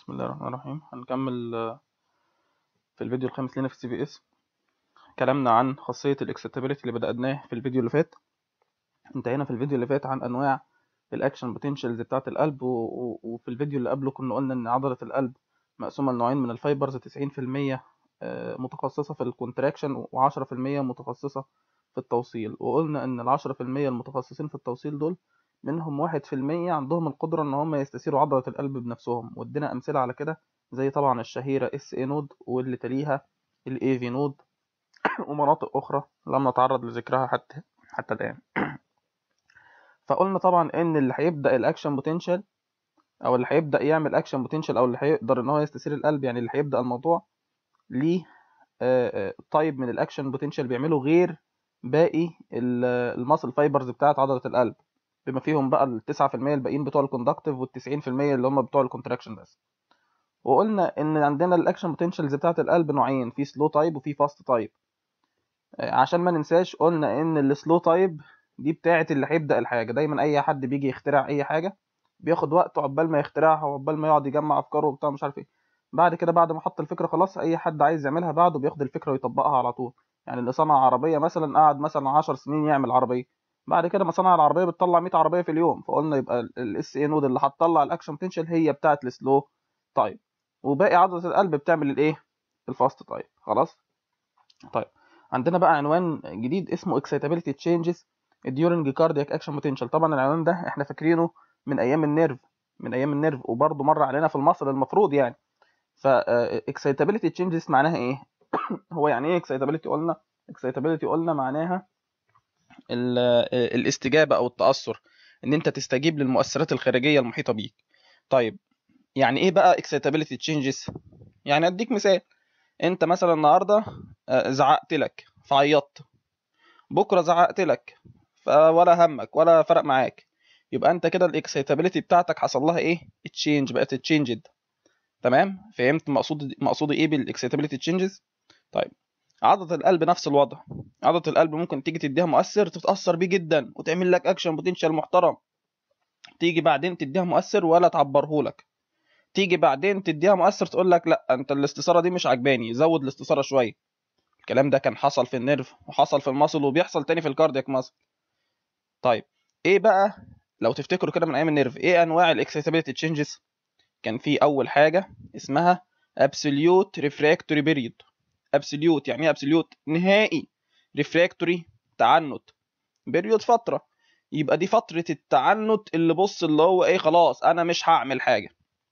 بسم الله الرحمن الرحيم هنكمل آه، في الفيديو الخامس لنا في السي في اس كلامنا عن خاصية الاكسبتابيلتي اللي بدأناه في الفيديو اللي فات انتهينا في الفيديو اللي فات عن انواع الاكشن بوتنشالز بتاعة القلب و... و... وفي الفيديو اللي قبله كنا قلنا ان عضلة القلب مقسومة لنوعين من الفايبرز 90% آه، متخصصة في الكونتراكشن و10% متخصصة في التوصيل وقلنا ان العشرة في المية المتخصصين في التوصيل دول منهم واحد في المية عندهم القدرة ان هم يستثيروا عضلة القلب بنفسهم وادينا امثلة على كده زي طبعا الشهيرة اس اي نود واللي تليها الاي في نود ومناطق اخرى لم نتعرض لذكرها حتى حتى الان فقلنا طبعا ان اللي هيبدا الاكشن بوتنشال او اللي هيبدا يعمل اكشن بوتنشال او اللي هيقدر ان هو يستثير القلب يعني اللي هيبدا الموضوع ليه طيب من الاكشن بوتنشال بيعمله غير باقي الماسل فايبرز بتاعت عضله القلب بما فيهم بقى ال 9% الباقيين بتوع الكوندكتيف وال 90% اللي هم بتوع الكونتراكشن بس وقلنا ان عندنا الاكشن بوتنشالز بتاعت القلب نوعين في سلو تايب وفي فاست تايب عشان ما ننساش قلنا ان السلو تايب دي بتاعت اللي هيبدا الحاجه دايما اي حد بيجي يخترع اي حاجه بياخد وقت عقبال ما يخترعها وعقبال ما يقعد يجمع افكاره وبتاع مش عارف ايه بعد كده بعد ما حط الفكره خلاص اي حد عايز يعملها بعده بياخد الفكره ويطبقها على طول يعني اللي صنع عربيه مثلا قعد مثلا 10 سنين يعمل عربيه بعد كده ما صنع العربيه بتطلع 100 عربيه في اليوم فقلنا يبقى الاس اي نود اللي هتطلع الاكشن بوتنشال هي بتاعه السلو تايب وباقي عضله القلب بتعمل الايه الفاست تايب خلاص طيب عندنا بقى عنوان جديد اسمه excitability changes during cardiac action potential طبعا العنوان ده احنا فاكرينه من ايام النيرف من ايام النيرف وبرضه مر علينا في المصل المفروض يعني ف excitability changes معناها ايه هو يعني ايه excitability قلنا excitability قلنا معناها الاستجابه او التاثر ان انت تستجيب للمؤثرات الخارجيه المحيطه بيك طيب يعني ايه بقى excitability changes يعني اديك مثال انت مثلا النهارده زعقت لك فعيطت بكره زعقت لك ولا همك ولا فرق معاك يبقى انت كده الاكسيتابيليتي بتاعتك حصل لها ايه تشينج بقت تشينجد تمام فهمت مقصود مقصودي ايه بالاكسيتابيليتي تشينجز طيب عضله القلب نفس الوضع عضله القلب ممكن تيجي تديها مؤثر تتاثر بيه جدا وتعمل لك اكشن بوتنشال محترم تيجي بعدين تديها مؤثر ولا تعبره لك تيجي بعدين تديها مؤثر تقول لك لا انت الاستثاره دي مش عجباني زود الاستثاره شويه الكلام ده كان حصل في النيرف وحصل في المصل وبيحصل تاني في الكاردياك مصل طيب ايه بقى لو تفتكروا كده من ايام النيرف ايه انواع الاكسيتابيليتي تشينجز كان في اول حاجه اسمها absolute refractory period absolute يعني ايه absolute نهائي refractory تعنت period فتره يبقى دي فتره التعنت اللي بص اللي هو ايه خلاص انا مش هعمل حاجه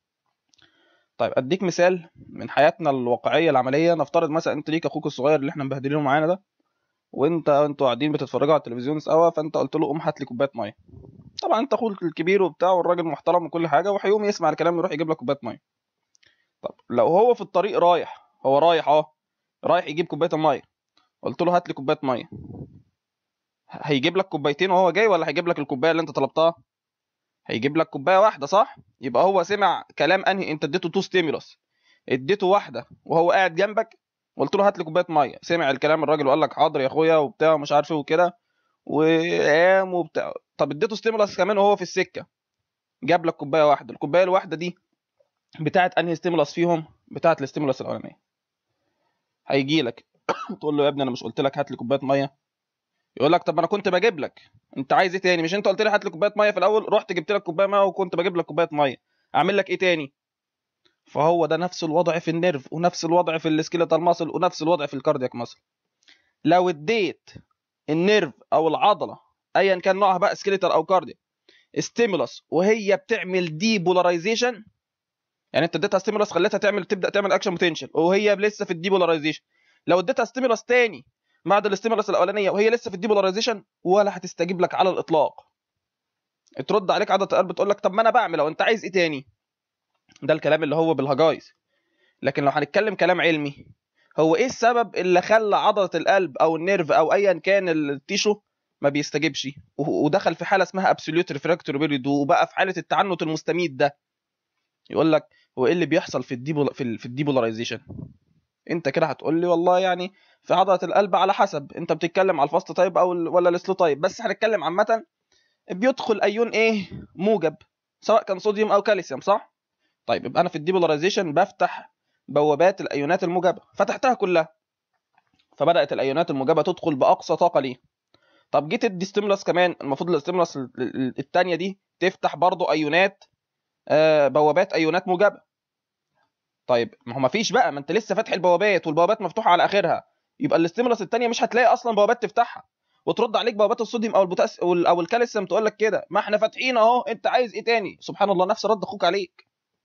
طيب اديك مثال من حياتنا الواقعيه العمليه نفترض مثلا انت ليك اخوك الصغير اللي احنا مبهدلينه معانا ده وانت انتوا قاعدين بتتفرجوا على التلفزيون سوا فانت قلت له قوم هات لي كوبايه ميه طبعا انت اخوك الكبير وبتاع والراجل محترم وكل حاجه وهيقوم يسمع الكلام ويروح يجيب لك كوبايه ميه طب لو هو في الطريق رايح هو رايح اه رايح يجيب كوبايه الميه قلت له هات لي كوبايه ميه هيجيب لك كوبايتين وهو جاي ولا هيجيب لك الكوبايه اللي انت طلبتها هيجيب لك كوبايه واحده صح يبقى هو سمع كلام انهي انت اديته تو ستيمولس اديته واحده وهو قاعد جنبك قلت له هات لي كوبايه ميه سمع الكلام الراجل وقال لك حاضر يا اخويا وبتاع ومش عارف ايه وكده وقام وبتاع طب اديته ستيمولس كمان وهو في السكه جاب لك كوبايه واحده الكوبايه الواحده دي بتاعت انهي ستيمولس فيهم بتاعت الاستيمولس الاولانيه هيجي لك تقول له يا ابني انا مش قلت لك هات لي كوبايه ميه يقول لك طب انا كنت بجيب لك انت عايز ايه تاني مش انت قلت لي هات لي كوبايه ميه في الاول رحت جبت لك كوبايه ميه وكنت بجيب لك كوبايه ميه اعمل لك ايه تاني فهو ده نفس الوضع في النيرف ونفس الوضع في السكيلتال ماسل ونفس الوضع في الكاردياك ماسل لو اديت النيرف او العضله ايا كان نوعها بقى سكيلتال او كاردياك ستيمولس وهي بتعمل دي بولاريزيشن يعني انت اديتها ستيمولس خليتها تعمل تبدا تعمل اكشن بوتنشال وهي لسه في الدي بولاريزيشن لو اديتها ستيمولس تاني بعد الاستيمولس الاولانيه وهي لسه في الديبولاريزيشن ولا هتستجيب لك على الاطلاق ترد عليك عضله القلب تقول لك طب ما انا بعمل وانت عايز ايه تاني ده الكلام اللي هو بالهجايز لكن لو هنتكلم كلام علمي هو ايه السبب اللي خلى عضله القلب او النيرف او ايا كان التيشو ما بيستجيبش ودخل في حاله اسمها ابسوليوت ريفراكتوري بيريود وبقى في حاله التعنت المستميت ده يقول لك هو ايه اللي بيحصل في الديبول في الديبولاريزيشن انت كده هتقول لي والله يعني في عضله القلب على حسب انت بتتكلم على الفاست تايب او ولا السلو تايب بس هنتكلم عامه بيدخل ايون ايه موجب سواء كان صوديوم او كالسيوم صح طيب يبقى انا في الديبولاريزيشن بفتح بوابات الايونات الموجبه فتحتها كلها فبدات الايونات الموجبه تدخل باقصى طاقه ليه طب جيت ادي ستيمولاس كمان المفروض الستيمولاس الثانيه دي تفتح برضو ايونات آه بوابات ايونات موجبه طيب ما هو ما فيش بقى ما انت لسه فاتح البوابات والبوابات مفتوحه على اخرها يبقى الاستيمولاس الثانيه مش هتلاقي اصلا بوابات تفتحها وترد عليك بوابات الصوديوم او البوتاس او الكالسيوم تقول لك كده ما احنا فاتحين اهو انت عايز ايه تاني سبحان الله نفس رد اخوك عليك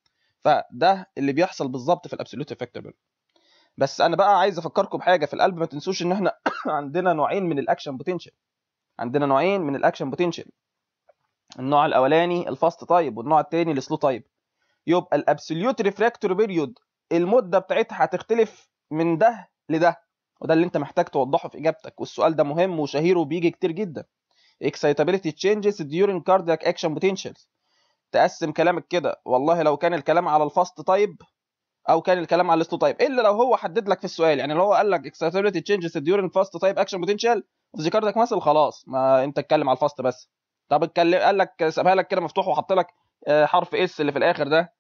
فده اللي بيحصل بالظبط في الابسوليوت افكتبل بس انا بقى عايز افكركم بحاجه في القلب ما تنسوش ان احنا عندنا نوعين من الاكشن بوتنشال عندنا نوعين من الاكشن بوتنشال النوع الاولاني الفاست تايب والنوع الثاني السلو تايب يبقى الابسوليوت ريفراكتوري بيريود المده بتاعتها هتختلف من ده لده وده اللي انت محتاج توضحه في اجابتك والسؤال ده مهم وشهير وبيجي كتير جدا excitability changes during cardiac action potentials تقسم كلامك كده والله لو كان الكلام على الفاست تايب او كان الكلام على السلو تايب الا لو هو حدد لك في السؤال يعني لو هو قال لك excitability changes during fast type action potential of the cardiac muscle خلاص ما انت اتكلم على الفاست بس طب اتكلم قال لك سابها لك كده مفتوح وحط لك حرف اس اللي في الاخر ده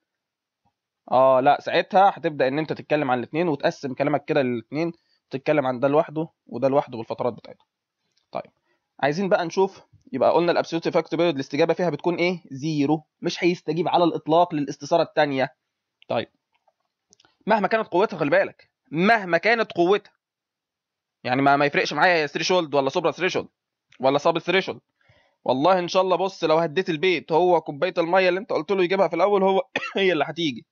اه لا ساعتها هتبدا ان انت تتكلم عن الاثنين وتقسم كلامك كده للاثنين وتتكلم عن ده لوحده وده لوحده بالفترات بتاعته طيب عايزين بقى نشوف يبقى قلنا الابسولوت افكت بيريود الاستجابه فيها بتكون ايه زيرو مش هيستجيب على الاطلاق للاستثاره الثانيه طيب مهما كانت قوتها خلي بالك مهما كانت قوتها يعني ما ما يفرقش معايا ثريشولد ولا سوبرا ثريشولد ولا سب ثريشولد والله ان شاء الله بص لو هديت البيت هو كوبايه الميه اللي انت قلت له يجيبها في الاول هو هي اللي هتيجي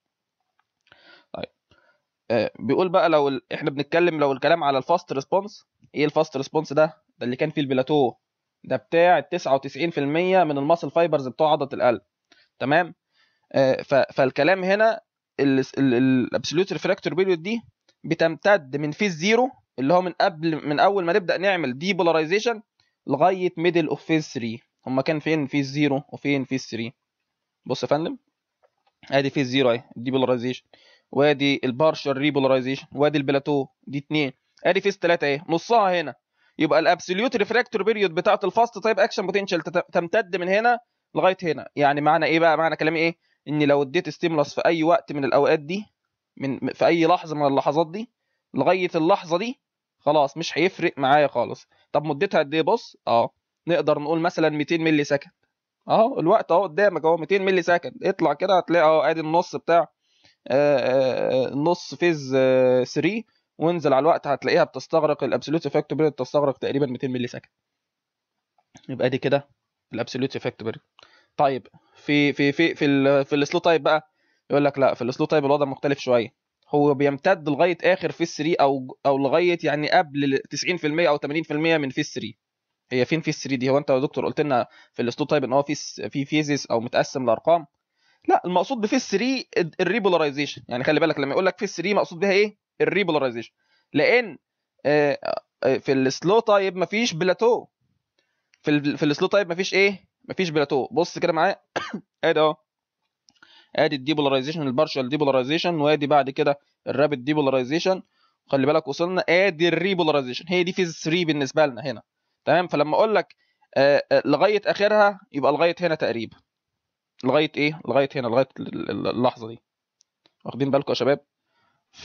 طيب آه بيقول بقى لو ال... احنا بنتكلم لو الكلام على الفاست ريسبونس ايه الفاست ريسبونس ده ده اللي كان فيه البلاتو ده بتاع 99% من الماسل فايبرز بتوع عضله القلب تمام آه ف... فالكلام هنا الابسوليوت ريفراكتور بيريود دي بتمتد من فيز زيرو اللي هو من قبل من اول ما نبدا نعمل دي بولاريزيشن لغايه ميدل اوف فيز 3 هما كان فين فيز زيرو وفين فيز 3 بص يا فندم ادي فيز زيرو اهي دي بولاريزيشن وادي البارشال ريبولاريزيشن وادي البلاتو دي 2 ادي فيز 3 اهي نصها هنا يبقى الابسوليوت ريفراكتور بيريود بتاعه الفاست تايب اكشن بوتنشال تمتد من هنا لغايه هنا يعني معنى ايه بقى معنى كلامي ايه ان لو اديت ستيمولاس في اي وقت من الاوقات دي من في اي لحظه من اللحظات دي لغايه اللحظه دي خلاص مش هيفرق معايا خالص طب مدتها قد ايه بص اه نقدر نقول مثلا 200 ملي سكند اهو الوقت اهو قدامك اهو 200 ملي سكند اطلع كده هتلاقي اهو ادي النص بتاع النص فيز 3 وانزل على الوقت هتلاقيها بتستغرق الابسوليوت افكت بيريود بتستغرق تقريبا 200 ملي سكند يبقى دي كده الابسوليوت افكت بيريود طيب في في في في ال في السلو تايب بقى يقول لك لا في السلو تايب الوضع مختلف شويه هو بيمتد لغايه اخر فيس 3 او او لغايه يعني قبل 90% او 80% من فيس 3 هي فين فيس 3 دي هو انت يا دكتور قلت لنا في السلو تايب ان هو في في فيزيس او متقسم لارقام لا المقصود بفيس 3 الريبولاريزيشن يعني خلي بالك لما يقول لك فيس 3 مقصود بيها ايه الريبولاريزيشن لان في السلو تايب مفيش بلاتو في ال في السلو تايب مفيش ايه مفيش بلاتو بص كده معايا ادي اهو ادي الديبولاريزيشن البارشال ديبولاريزيشن وادي بعد كده الرابid ديبولاريزيشن خلي بالك وصلنا ادي الريبولاريزيشن هي دي فيز 3 بالنسبه لنا هنا تمام فلما اقول لك آه لغايه اخرها يبقى لغايه هنا تقريبا لغايه ايه لغايه هنا لغايه اللحظه دي واخدين بالكم يا شباب ف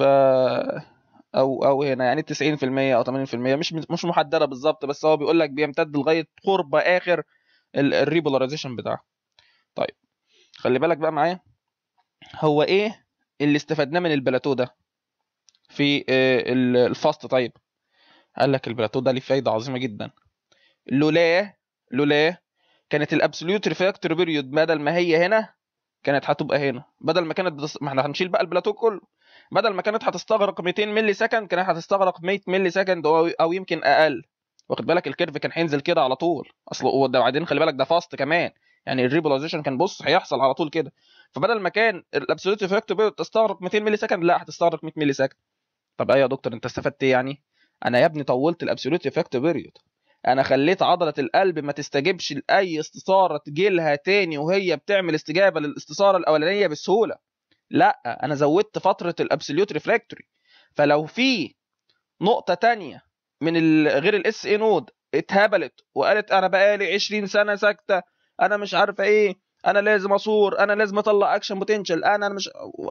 او او هنا يعني 90% او 80% مش مش محدده بالظبط بس هو بيقول لك بيمتد لغايه قرب اخر الريبولاريزيشن بتاعه طيب خلي بالك بقى معايا هو ايه اللي استفدناه من البلاتو ده في الفاست طيب قال لك البلاتو ده ليه فايده عظيمه جدا لولاه لولاه كانت الابسوليوت ريفراكتور بيريود بدل ما هي هنا كانت هتبقى هنا بدل ما كانت بتص... ما احنا هنشيل بقى البلاتو كله بدل ما كانت هتستغرق 200 ملي سكند كانت هتستغرق 100 ملي سكند او, أو يمكن اقل واخد بالك الكيرف كان هينزل كده على طول اصل وده بعدين خلي بالك ده فاست كمان يعني الريبولاريزيشن كان بص هيحصل على طول كده فبدل ما كان الابسوليوت افكتيف بيريود تستغرق 200 ملي سكند لا هتستغرق 100 ملي سكند طب ايه يا دكتور انت استفدت ايه يعني انا يا ابني طولت الابسوليوت افكتيف بيريود انا خليت عضله القلب ما تستجيبش لاي استثاره تجيلها تاني وهي بتعمل استجابه للاستثاره الاولانيه بسهوله لا انا زودت فتره الابسوليوت ريفراكتوري فلو في نقطه تانية من غير الاس اي نود اتهبلت وقالت انا بقالي 20 سنه ساكته انا مش عارفه ايه انا لازم اصور انا لازم اطلع اكشن بوتنشال انا مش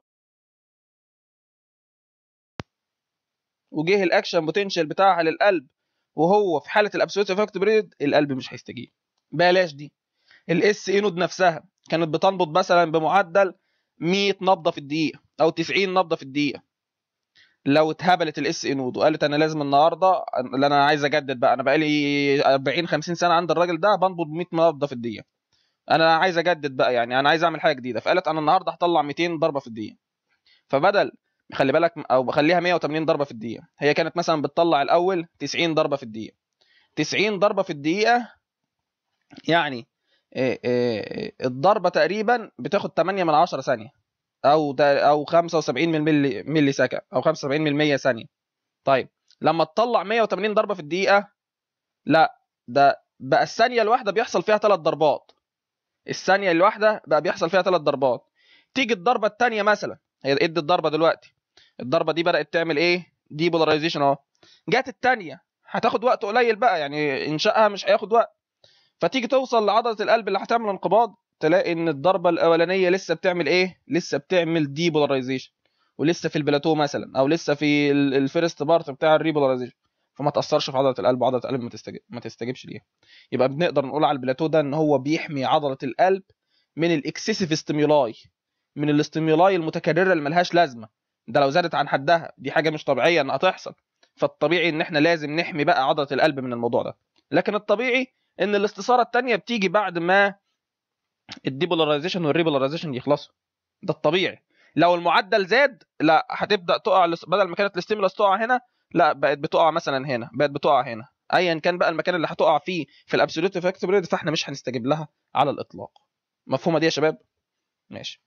وجه الاكشن بوتنشال بتاعها للقلب وهو في حاله الابسولوت افكت بريد القلب مش هيستجيب بلاش دي الاس اي نود نفسها كانت بتنبض مثلا بمعدل 100 نبضه في الدقيقه او 90 نبضه في الدقيقه لو اتهبلت الاس اي نود وقالت انا لازم النهارده اللي انا عايز اجدد بقى انا بقالي 40 50 سنه عند الراجل ده بنبض 100 نبضه في الدقيقه انا عايز اجدد بقى يعني انا عايز اعمل حاجه جديده فقالت انا النهارده هطلع 200 ضربه في الدقيقه فبدل خلي بالك او بخليها 180 ضربه في الدقيقه هي كانت مثلا بتطلع الاول 90 ضربه في الدقيقه 90 ضربه في الدقيقه يعني إيه إيه الضربه تقريبا بتاخد 8 من 10 ثانيه او او 75 من ملي ملي سكند او 75 من 100 ثانيه طيب لما تطلع 180 ضربه في الدقيقه لا ده بقى الثانيه الواحده بيحصل فيها ثلاث ضربات الثانيه الواحده بقى بيحصل فيها ثلاث ضربات تيجي الضربه الثانيه مثلا هي ادي الضربه دلوقتي الضربه دي بدات تعمل ايه دي بولاريزيشن اهو جت الثانيه هتاخد وقت قليل بقى يعني انشائها مش هياخد وقت فتيجي توصل لعضله القلب اللي هتعمل انقباض تلاقي ان الضربه الاولانيه لسه بتعمل ايه لسه بتعمل دي بولاريزيشن ولسه في البلاتو مثلا او لسه في الفيرست بارت بتاع الريبولاريزيشن فما تاثرش في عضله القلب وعضله القلب ما تستجيب ما تستجيبش ليها يبقى بنقدر نقول على البلاتو ده ان هو بيحمي عضله القلب من الاكسسيف ستيمولاي من الاستيمولاي المتكرره اللي ملهاش لازمه ده لو زادت عن حدها دي حاجه مش طبيعيه انها تحصل فالطبيعي ان احنا لازم نحمي بقى عضله القلب من الموضوع ده لكن الطبيعي ان الاستثاره الثانيه بتيجي بعد ما الديبولاريزيشن والريبولاريزيشن يخلصوا ده الطبيعي لو المعدل زاد لا هتبدا تقع بدل ما كانت الاستيمولاس تقع هنا لا بقت بتقع مثلا هنا بقت بتقع هنا ايا كان بقى المكان اللي هتقع فيه في الابسولوت افكت بريد فاحنا مش هنستجيب لها على الاطلاق مفهومه دي يا شباب ماشي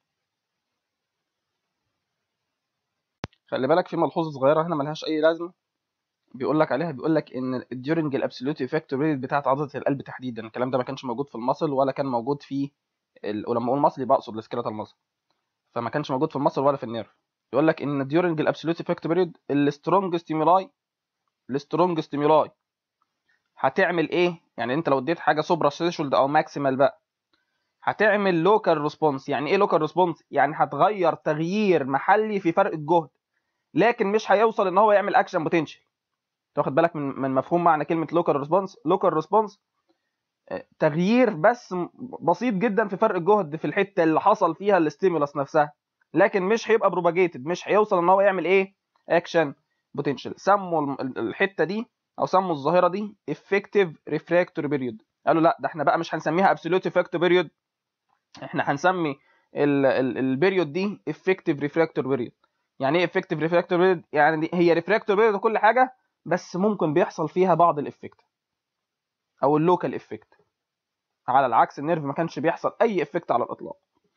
خلي بالك في ملحوظه صغيره هنا ملهاش اي لازمه بيقول لك عليها بيقول لك ان during الابسولوت افكت ريت بتاعت عضله القلب تحديدا الكلام ده ما كانش موجود في المصل ولا كان موجود في ال... ولما اقول مصل يبقى اقصد السكيلتال مصل فما كانش موجود في المصل ولا في النيرف يقول لك ان during الابسولوت افكت بيريد السترونج ستيمولاي السترونج ستيمولاي هتعمل ايه يعني انت لو اديت حاجه سوبرا ثريشولد او ماكسيمال بقى هتعمل لوكال ريسبونس يعني ايه لوكال ريسبونس يعني هتغير تغيير محلي في فرق الجهد لكن مش هيوصل ان هو يعمل اكشن بوتنشال تاخد بالك من من مفهوم معنى كلمه لوكال ريسبونس لوكال ريسبونس تغيير بس بسيط جدا في فرق الجهد في الحته اللي حصل فيها الاستيمولاس نفسها لكن مش هيبقى بروباجيتد مش هيوصل ان هو يعمل ايه اكشن بوتنشال سموا الحته دي او سموا الظاهره دي افكتيف ريفراكتوري بيريود قالوا لا ده احنا بقى مش هنسميها ابسولوت افكت بيريود احنا هنسمي البيريود دي افكتيف ريفراكتور بيريود يعني ايه افكتيف ريفراكتور بيريود يعني دي هي ريفراكتور بيريود وكل حاجه بس ممكن بيحصل فيها بعض الافكت او اللوكال افكت على العكس النيرف ما كانش بيحصل اي افكت على الاطلاق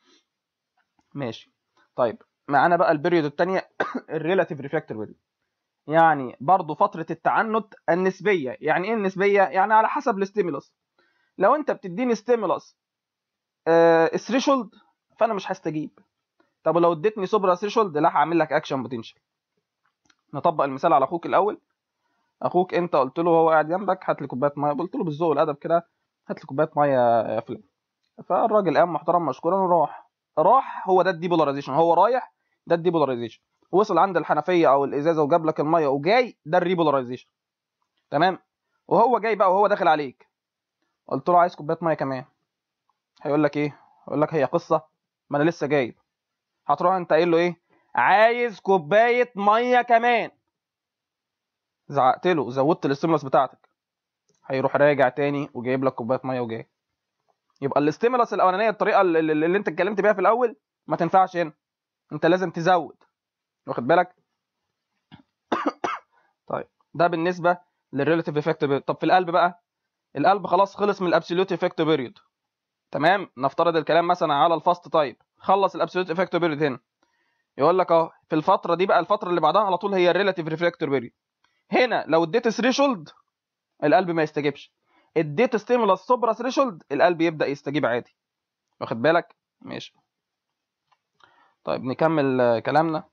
ماشي طيب معانا بقى البيريود الثانيه الريلاتيف ريفراكتور بيريود يعني برضو فترة التعنت النسبية يعني ايه النسبية يعني على حسب الاستيمولس لو انت بتديني ستيمولس ثريشولد فانا مش هستجيب طب لو اديتني سوبرا ثريشولد لا هعمل لك اكشن بوتنشال نطبق المثال على اخوك الاول اخوك انت قلت له هو قاعد جنبك هات لي كوبايه ميه قلت له بالذوق والادب كده هات لي كوبايه ميه يا فلان فالراجل قام محترم مشكورا وراح راح هو ده الديبولاريزيشن هو رايح ده الديبولاريزيشن وصل عند الحنفيه او الازازه وجاب لك الميه وجاي ده الريبولاريزيشن تمام وهو جاي بقى وهو داخل عليك قلت له عايز كوبايه ميه كمان هيقول لك ايه هيقول لك هي قصه ما انا لسه جايب هتروح انت قايل له ايه عايز كوبايه ميه كمان زعقت له زودت الاستيمولس بتاعتك هيروح راجع تاني وجايب لك كوبايه ميه وجاي يبقى الاستيمولس الاولانيه الطريقه اللي, اللي انت اتكلمت بيها في الاول ما تنفعش هنا انت لازم تزود واخد بالك طيب ده بالنسبه للريلاتيف افكت طب في القلب بقى القلب خلاص خلص من الابسوليوت افكت بيريود تمام نفترض الكلام مثلا على الفاست تايب خلص الابسوليوت افكت بيريود هنا يقول لك اهو في الفتره دي بقى الفتره اللي بعدها على طول هي الريلاتيف ريفراكتور بيريود هنا لو اديت ثريشولد القلب ما يستجيبش اديت ستيمولاس سوبرا ثريشولد القلب يبدا يستجيب عادي واخد بالك ماشي طيب نكمل كلامنا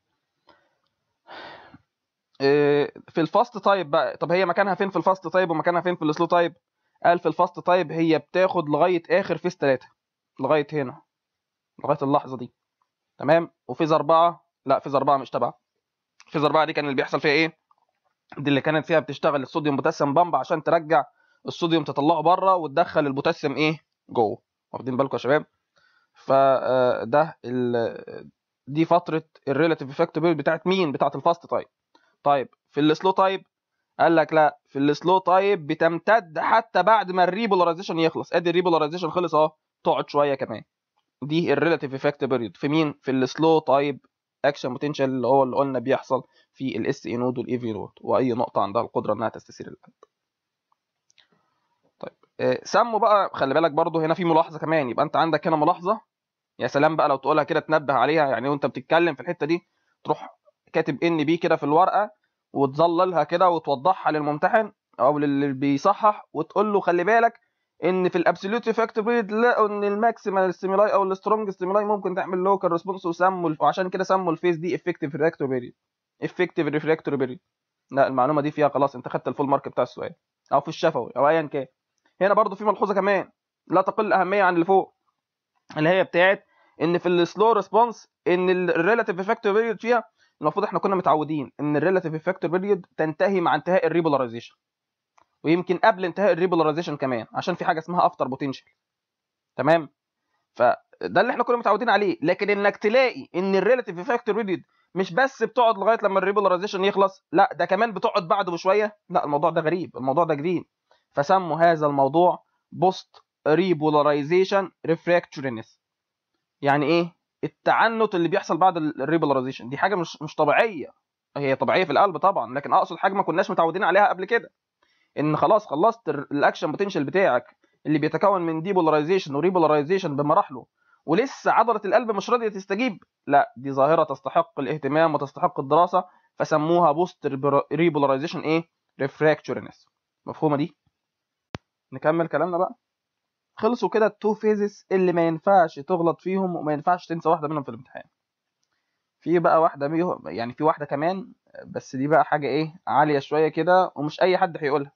في الفاست تايب بقى طب هي مكانها فين في الفاست تايب ومكانها فين في السلو تايب قال في الفاست تايب هي بتاخد لغايه اخر فيس 3 لغايه هنا لغايه اللحظه دي تمام وفيز أربعة لا فيز أربعة مش تبع فيز أربعة دي كان اللي بيحصل فيها ايه دي اللي كانت فيها بتشتغل الصوديوم بوتاسيوم بامب عشان ترجع الصوديوم تطلعه بره وتدخل البوتاسيوم ايه جوه واخدين بالكم يا شباب فده دي فتره الريلاتيف افكت بيريود بتاعت مين بتاعت الفاست تايب طيب في السلو تايب قال لك لا في السلو تايب بتمتد حتى بعد ما الريبولاريزيشن يخلص ادي الريبولاريزيشن خلص اهو تقعد شويه كمان دي الريلاتيف افكت بيريود في مين في السلو تايب اكشن بوتنشال اللي هو اللي قلنا بيحصل في الاس اي نود والاي في نود واي نقطه عندها القدره انها تستثير القلب طيب آه، سموا بقى خلي بالك برضو هنا في ملاحظه كمان يبقى انت عندك هنا ملاحظه يا سلام بقى لو تقولها كده تنبه عليها يعني وانت بتتكلم في الحته دي تروح كاتب ان بي كده في الورقه وتظللها كده وتوضحها للممتحن او للي بيصحح وتقول له خلي بالك ان في الابسوليوت افكت بيريد لقوا ان الماكسيمال ستيمولاي او السترونج ستيمولاي ممكن تعمل لوكال ريسبونس وسموا وعشان كده سموا الفيز دي افكتيف ريفراكتوري بيريد افكتيف ريفراكتوري بيريد لا المعلومه دي فيها خلاص انت خدت الفول مارك بتاع السؤال او في الشفوي او ايا كان هنا برضو في ملحوظه كمان لا تقل اهميه عن اللي فوق اللي هي بتاعت ان في السلو ريسبونس ان الريلاتيف افكتور بيريود فيها المفروض احنا كنا متعودين ان الريلاتيف افكتور بيريود تنتهي مع انتهاء الريبولاريزيشن ويمكن قبل انتهاء الريبولاريزيشن كمان عشان في حاجه اسمها افتر بوتنشال تمام فده اللي احنا كنا متعودين عليه لكن انك تلاقي ان الريلاتيف افكتور بيريود مش بس بتقعد لغايه لما الريبولاريزيشن يخلص لا ده كمان بتقعد بعده بشويه لا الموضوع ده غريب الموضوع ده جديد فسموا هذا الموضوع بوست ريبولاريزيشن ريفراكتورينس يعني ايه التعنت اللي بيحصل بعد الريبولاريزيشن دي حاجه مش مش طبيعيه هي طبيعيه في القلب طبعا لكن اقصد حاجه ما كناش متعودين عليها قبل كده ان خلاص خلصت الاكشن بوتنشال بتاعك اللي بيتكون من ديبولاريزيشن وريبولاريزيشن بمراحله ولسه عضله القلب مش راضيه تستجيب لا دي ظاهره تستحق الاهتمام وتستحق الدراسه فسموها بوست ريبولاريزيشن ايه ريفراكتورينس مفهومه دي نكمل كلامنا بقى خلصوا كده التو فيزز اللي ما ينفعش تغلط فيهم وما ينفعش تنسى واحده منهم في الامتحان في بقى واحده ميهم يعني في واحده كمان بس دي بقى حاجه ايه عاليه شويه كده ومش اي حد هيقولها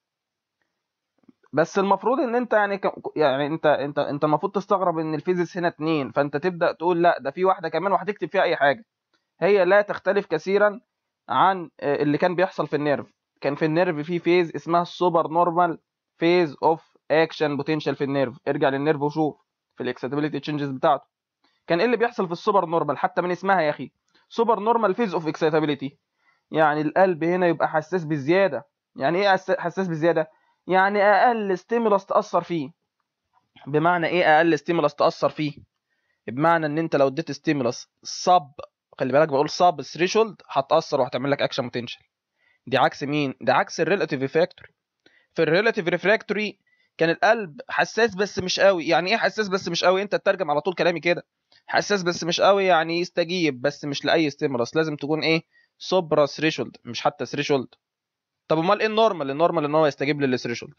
بس المفروض ان انت يعني ك... يعني انت انت انت المفروض تستغرب ان الفيزيس هنا اتنين فانت تبدا تقول لا ده في واحده كمان وهتكتب فيها اي حاجه هي لا تختلف كثيرا عن اللي كان بيحصل في النيرف كان في النيرف في فيز اسمها السوبر نورمال فيز اوف اكشن بوتنشال في النيرف ارجع للنيرف وشوف في الاكسيتابيليتي تشينجز بتاعته كان ايه اللي بيحصل في السوبر نورمال حتى من اسمها يا اخي سوبر نورمال فيز اوف اكسيتابيليتي يعني القلب هنا يبقى حساس بزياده يعني ايه حساس بزياده يعني اقل ستيمولس تاثر فيه بمعنى ايه اقل ستيمولس تاثر فيه بمعنى ان انت لو اديت ستيمولس صب خلي بالك بقول صب ثريشولد هتاثر وهتعمل لك اكشن بوتنشال دي عكس مين ده عكس الريلاتيف ريفراكتوري في الريلاتيف ريفراكتوري كان القلب حساس بس مش قوي يعني ايه حساس بس مش قوي انت تترجم على طول كلامي كده حساس بس مش قوي يعني يستجيب بس مش لاي ستيمولس لازم تكون ايه سوبرا ثريشولد مش حتى ثريشولد طب امال ايه النورمال النورمال ان هو يستجيب للثريشولد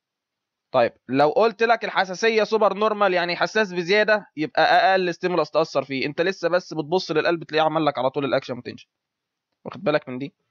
طيب لو قلت لك الحساسيه سوبر نورمال يعني حساس بزياده يبقى اقل ستيمولس تاثر فيه انت لسه بس بتبص للقلب تلاقيه عمل لك على طول الاكشن بوتنشال واخد بالك من دي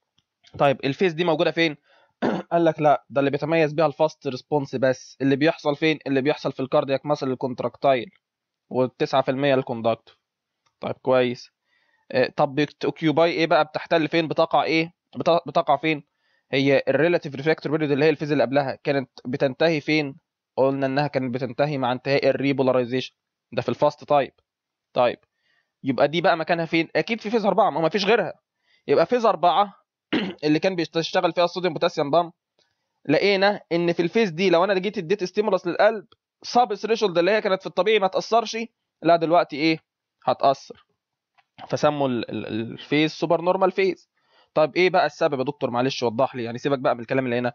طيب الفيز دي موجوده فين قال لك لا ده اللي بيتميز بيها الفاست ريسبونس بس اللي بيحصل فين اللي بيحصل في الكاردياك ماسل الكونتراكتايل و9% الكوندكت طيب كويس طب بتوكيوباي ايه بقى بتحتل فين بتقع ايه بتقع فين هي الريلاتيف ريفراكتور بيريود اللي هي الفيز اللي قبلها كانت بتنتهي فين قلنا انها كانت بتنتهي مع انتهاء الريبولاريزيشن ده في الفاست تايب طيب يبقى دي بقى مكانها فين اكيد في فيز أربعة ما فيش غيرها يبقى فيز أربعة اللي كان بيشتغل فيها الصوديوم بوتاسيوم بام لقينا ان في الفيز دي لو انا جيت اديت ستيمولس للقلب سب ثريشولد اللي هي كانت في الطبيعي ما تاثرش لا دلوقتي ايه هتاثر فسموا الفيز سوبر نورمال فيز طيب ايه بقى السبب يا دكتور معلش وضح لي يعني سيبك بقى من الكلام اللي هنا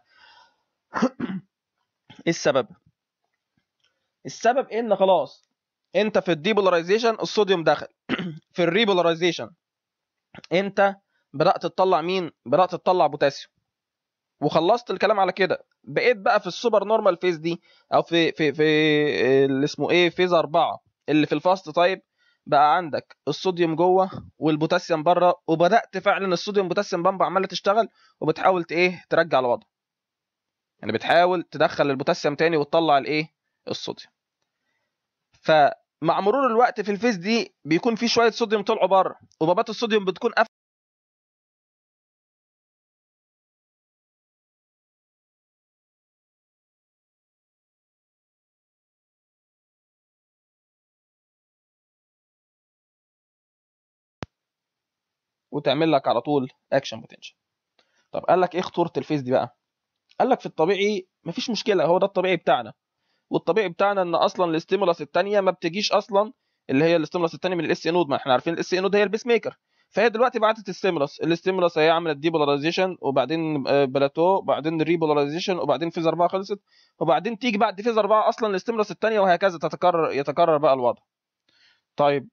ايه السبب السبب ان خلاص انت في الديبولاريزيشن الصوديوم دخل في الريبولاريزيشن انت بدات تطلع مين بدات تطلع بوتاسيوم وخلصت الكلام على كده بقيت بقى في السوبر نورمال فيز دي او في في في اللي اسمه ايه فيز أربعة اللي في الفاست تايب بقى عندك الصوديوم جوه والبوتاسيوم بره وبدات فعلا الصوديوم بوتاسيوم بامب عماله تشتغل وبتحاول ايه ترجع لوضعه يعني بتحاول تدخل البوتاسيوم تاني وتطلع الايه الصوديوم فمع مرور الوقت في الفيز دي بيكون في شويه صوديوم طلعوا بره وبابات الصوديوم بتكون قافله وتعمل لك على طول اكشن بوتنشال طب قال لك ايه خطوره الفيز دي بقى قال لك في الطبيعي مفيش مشكله هو ده الطبيعي بتاعنا والطبيعي بتاعنا ان اصلا الاستيمولاس الثانيه ما بتجيش اصلا اللي هي الاستيمولاس الثانيه من الاس نود ما احنا عارفين الاس نود هي البيس ميكر فهي دلوقتي بعتت الستيمولاس الاستيمولاس هي عملت ديبولاريزيشن وبعدين بلاتو وبعدين ريبولاريزيشن وبعدين فيز 4 خلصت وبعدين تيجي بعد فيز 4 اصلا الاستيمولاس الثانيه وهكذا تتكرر يتكرر بقى الوضع طيب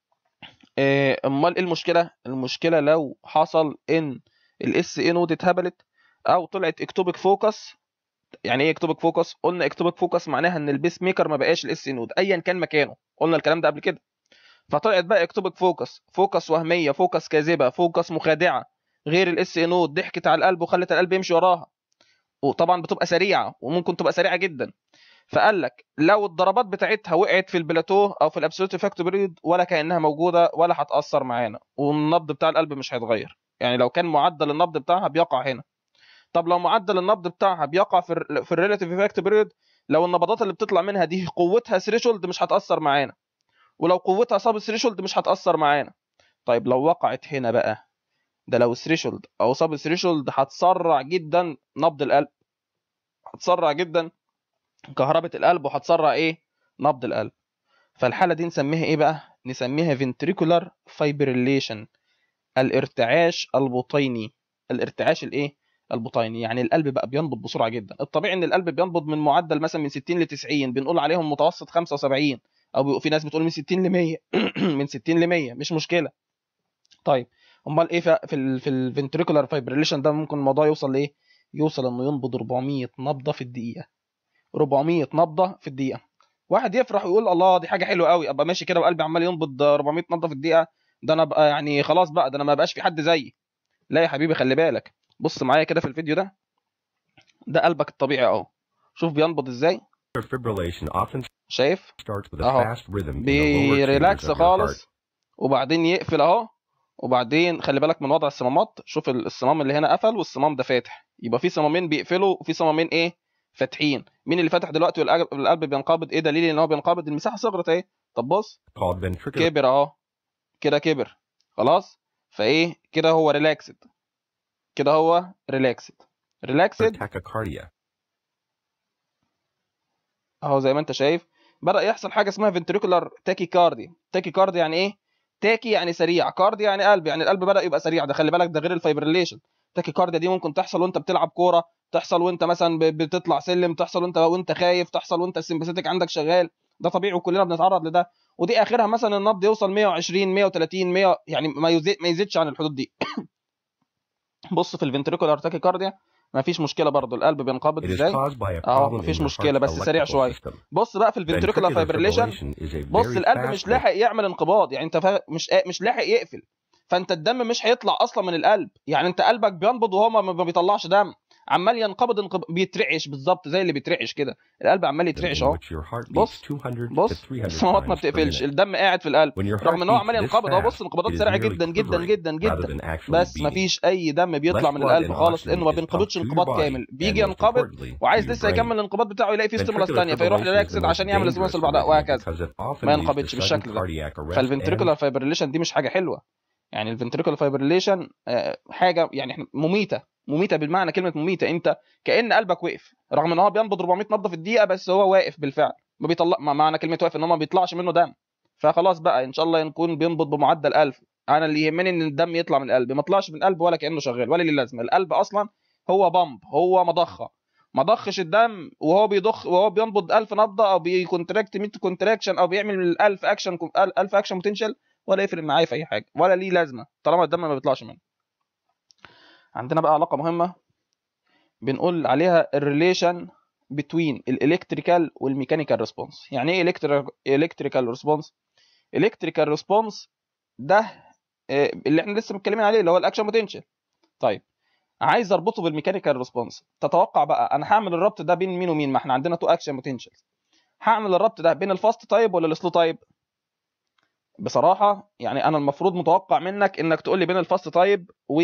امال ايه المشكله المشكله لو حصل ان الاس اي نود اتهبلت او طلعت اكتوبك فوكس يعني ايه اكتوبك فوكس قلنا اكتوبك فوكس معناها ان البيس ميكر ما بقاش الاس اي نود ايا كان مكانه قلنا الكلام ده قبل كده فطلعت بقى اكتوبك فوكس فوكس وهميه فوكس كاذبه فوكس مخادعه غير الاس اي نود ضحكت على القلب وخلت القلب يمشي وراها وطبعا بتبقى سريعه وممكن تبقى سريعه جدا فقال لك لو الضربات بتاعتها وقعت في البلاتو او في الابسولوت افكت بريد ولا كانها موجوده ولا هتاثر معانا والنبض بتاع القلب مش هيتغير يعني لو كان معدل النبض بتاعها بيقع هنا طب لو معدل النبض بتاعها بيقع في ال في الريلاتيف افكت بريد لو النبضات اللي بتطلع منها دي قوتها ثريشولد مش هتاثر معانا ولو قوتها سب ثريشولد مش هتاثر معانا طيب لو وقعت هنا بقى ده لو ثريشولد او سب ثريشولد هتسرع جدا نبض القلب هتسرع جدا كهربة القلب وهتسرع ايه نبض القلب فالحالة دي نسميها ايه بقى نسميها ventricular fibrillation الارتعاش البطيني الارتعاش الايه البطيني يعني القلب بقى بينبض بسرعة جدا الطبيعي ان القلب بينبض من معدل مثلا من 60 ل 90 بنقول عليهم متوسط 75 او في ناس بتقول من 60 ل 100 من 60 ل 100 مش مشكلة طيب امال ايه في ال في الفنتريكولار فايبريليشن ده ممكن الموضوع يوصل لايه يوصل انه ينبض 400 نبضة في الدقيقة 400 نبضه في الدقيقه واحد يفرح ويقول الله دي حاجه حلوه قوي ابقى ماشي كده وقلبي عمال ينبض 400 نبضه في الدقيقه ده انا ابقى يعني خلاص بقى ده انا ما بقاش في حد زيي لا يا حبيبي خلي بالك بص معايا كده في الفيديو ده ده قلبك الطبيعي اهو شوف بينبض ازاي شايف اهو بيريلاكس خالص وبعدين يقفل اهو وبعدين خلي بالك من وضع الصمامات شوف الصمام اللي هنا قفل والصمام ده فاتح يبقى في صمامين بيقفلوا وفي صمامين ايه فاتحين مين اللي فتح دلوقتي والقلب بينقبض ايه دليل ان هو بينقبض المساحه صغرت اهي طب بص كبر اهو كده كبر خلاص فايه كده هو ريلاكسد كده هو ريلاكسد ريلاكسد اهو زي ما انت شايف بدا يحصل حاجه اسمها فنتريكولار تاكي كاردي تاكي كاردي يعني ايه تاكي يعني سريع كاردي يعني قلب يعني القلب بدا يبقى سريع ده خلي بالك ده غير الفايبريليشن تاكي كارديا دي ممكن تحصل وانت بتلعب كوره تحصل وانت مثلا بتطلع سلم تحصل وانت وانت خايف تحصل وانت السمباثيتك عندك شغال ده طبيعي وكلنا بنتعرض لده ودي اخرها مثلا النبض يوصل 120 130 100 يعني ما يزيد ما يزيدش عن الحدود دي بص في الفنتريكولار تاكي كارديا ما فيش مشكله برضه القلب بينقبض ازاي اه ما فيش مشكله بس سريع شويه بص بقى في الفنتريكولار فايبريليشن بص القلب مش لاحق يعمل انقباض يعني انت مش مش لاحق يقفل فانت الدم مش هيطلع اصلا من القلب يعني انت قلبك بينبض وهو ما بيطلعش دم عمال ينقبض انقب... بيترعش بالظبط زي اللي بيترعش كده القلب عمال يترعش اهو بص بص الصمامات ما بتقفلش الدم قاعد في القلب رغم ان هو عمال ينقبض اهو بص انقباضات سريعه جدا جدا جدا جدا بس ما فيش اي دم بيطلع من القلب خالص لانه ما بينقبضش انقباض كامل بيجي ينقبض وعايز لسه يكمل الانقباض بتاعه يلاقي فيه ستيمولاس ثانيه فيروح ريلاكسد عشان يعمل ستيمولاس اللي بعدها وهكذا ما ينقبضش بالشكل ده فالفنتريكولار فايبريليشن دي مش حاجه حلوه يعني الفنتريكولار فايبريليشن حاجه يعني مميته مميته بالمعنى كلمه مميته انت كان قلبك وقف رغم ان هو بينبض 400 نبضه في الدقيقه بس هو واقف بالفعل ما بيطلع معنى كلمه واقف ان هو ما بيطلعش منه دم فخلاص بقى ان شاء الله نكون بينبض بمعدل 1000 انا اللي يهمني ان الدم يطلع من القلب ما يطلعش من القلب ولا كانه شغال ولا ليه لازمه القلب اصلا هو بامب هو مضخه ما ضخش الدم وهو بيضخ وهو بينبض 1000 نبضه او بيكونتراكت 100 كونتراكشن او بيعمل 1000 اكشن 1000 اكشن بوتنشال ولا يفرق معايا في اي حاجه ولا ليه لازمه طالما الدم ما بيطلعش منه عندنا بقى علاقه مهمه بنقول عليها الريليشن بتوين الالكتريكال والميكانيكال ريسبونس يعني ايه الكتريكال ريسبونس الكتريكال ريسبونس ده اللي احنا لسه متكلمين عليه اللي هو الاكشن بوتنشال طيب عايز اربطه بالميكانيكال ريسبونس تتوقع بقى انا هعمل الربط ده بين مين ومين ما احنا عندنا تو اكشن بوتنشال هعمل الربط ده بين الفاست تايب ولا السلو تايب بصراحه يعني انا المفروض متوقع منك انك تقول لي بين الفاست تايب و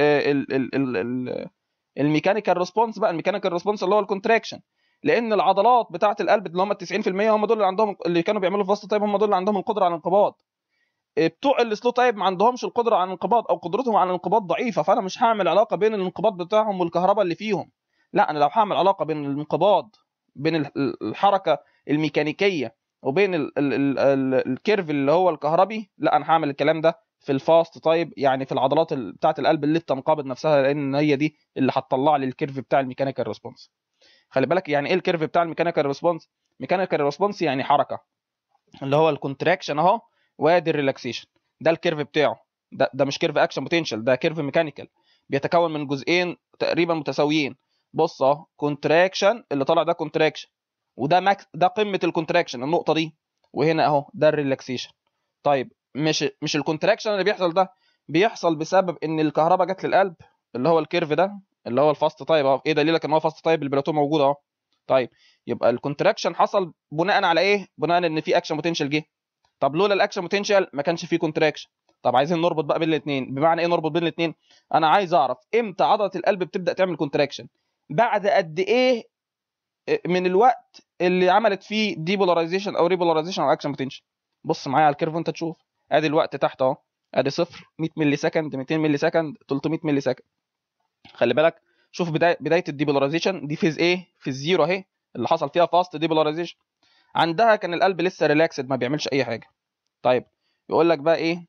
الميكانيكال ريسبونس بقى الميكانيكال ريسبونس اللي هو الكونتراكشن لان العضلات بتاعه القلب اللي هم 90% هم دول اللي عندهم اللي كانوا بيعملوا فاست تايب هم دول اللي عندهم القدره على الانقباض بتوع السلو تايب ما عندهمش القدره على الانقباض او قدرتهم على الانقباض ضعيفه فانا مش هعمل علاقه بين الانقباض بتاعهم والكهرباء اللي فيهم لا انا لو هعمل علاقه بين الانقباض بين الحركه الميكانيكيه وبين ال ال ال ال الكيرف اللي هو الكهربي لا انا هعمل الكلام ده في الفاست تايب يعني في العضلات بتاعه القلب اللي بتنقبض نفسها لان هي دي اللي هتطلع لي الكيرف بتاع الميكانيكال ريسبونس خلي بالك يعني ايه الكيرف بتاع الميكانيكال ريسبونس ميكانيكال ريسبونس يعني حركه اللي هو الكونتراكشن اهو وادي الريلاكسيشن ده الكيرف بتاعه ده ده مش كيرف اكشن بوتنشال ده كيرف ميكانيكال بيتكون من جزئين تقريبا متساويين بص اهو كونتراكشن اللي طالع ده كونتراكشن وده ماكس ده قمه الكونتراكشن النقطه دي وهنا اهو ده الريلاكسيشن طيب مش مش الكونتراكشن اللي بيحصل ده بيحصل بسبب ان الكهرباء جت للقلب اللي هو الكيرف ده اللي هو الفاست تايب اهو ايه دليلك ان هو فاست تايب البلاتو موجود اهو طيب يبقى الكونتراكشن حصل بناء على ايه بناء ان في اكشن بوتنشال جه طب لولا الاكشن بوتنشال ما كانش فيه كونتراكشن طب عايزين نربط بقى بين الاثنين بمعنى ايه نربط بين الاثنين انا عايز اعرف امتى عضله القلب بتبدا تعمل كونتراكشن بعد قد ايه من الوقت اللي عملت فيه ديبولاريزيشن او ريبولاريزيشن او اكشن بوتنشال بص معايا على الكيرف وانت تشوف ادي الوقت تحت اهو ادي صفر 100 ملي سكند 200 ملي سكند 300 ملي سكند خلي بالك شوف بدايه بدايه الديبولاريزيشن دي فيز ايه فيز زيرو اهي اللي حصل فيها فاست ديبولاريزيشن عندها كان القلب لسه ريلاكسد ما بيعملش اي حاجه طيب يقول لك بقى ايه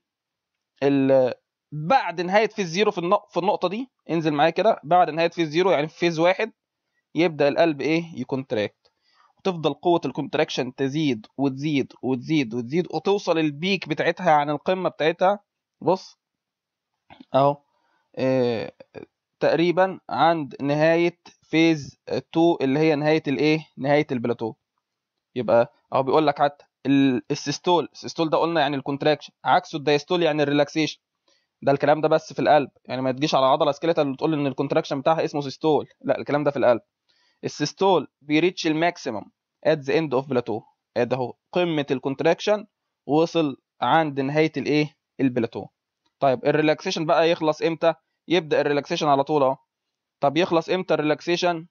بعد نهايه فيز زيرو في النقطه في النقطه دي انزل معايا كده بعد نهايه فيز زيرو يعني في فيز واحد يبدا القلب ايه يكونتراكت وتفضل قوه الكونتراكشن تزيد وتزيد وتزيد وتزيد وتوصل البيك بتاعتها عن القمه بتاعتها بص اهو إيه تقريبا عند نهايه فيز 2 اللي هي نهايه الايه نهايه البلاتو يبقى اهو بيقول لك حتى السيستول السيستول ده قلنا يعني الكونتراكشن عكسه الدايستول يعني الريلاكسيشن ده الكلام ده بس في القلب يعني ما تجيش على عضله سكيلتال اللي تقول ان الكونتراكشن بتاعها اسمه سيستول لا الكلام ده في القلب السيستول بيريتش الماكسيمم ات ذا اند اوف بلاتو ادي اهو قمه الكونتراكشن وصل عند نهايه الايه البلاتو طيب الريلاكسيشن بقى يخلص امتى يبدا الريلاكسيشن على طول اهو طب يخلص امتى الريلاكسيشن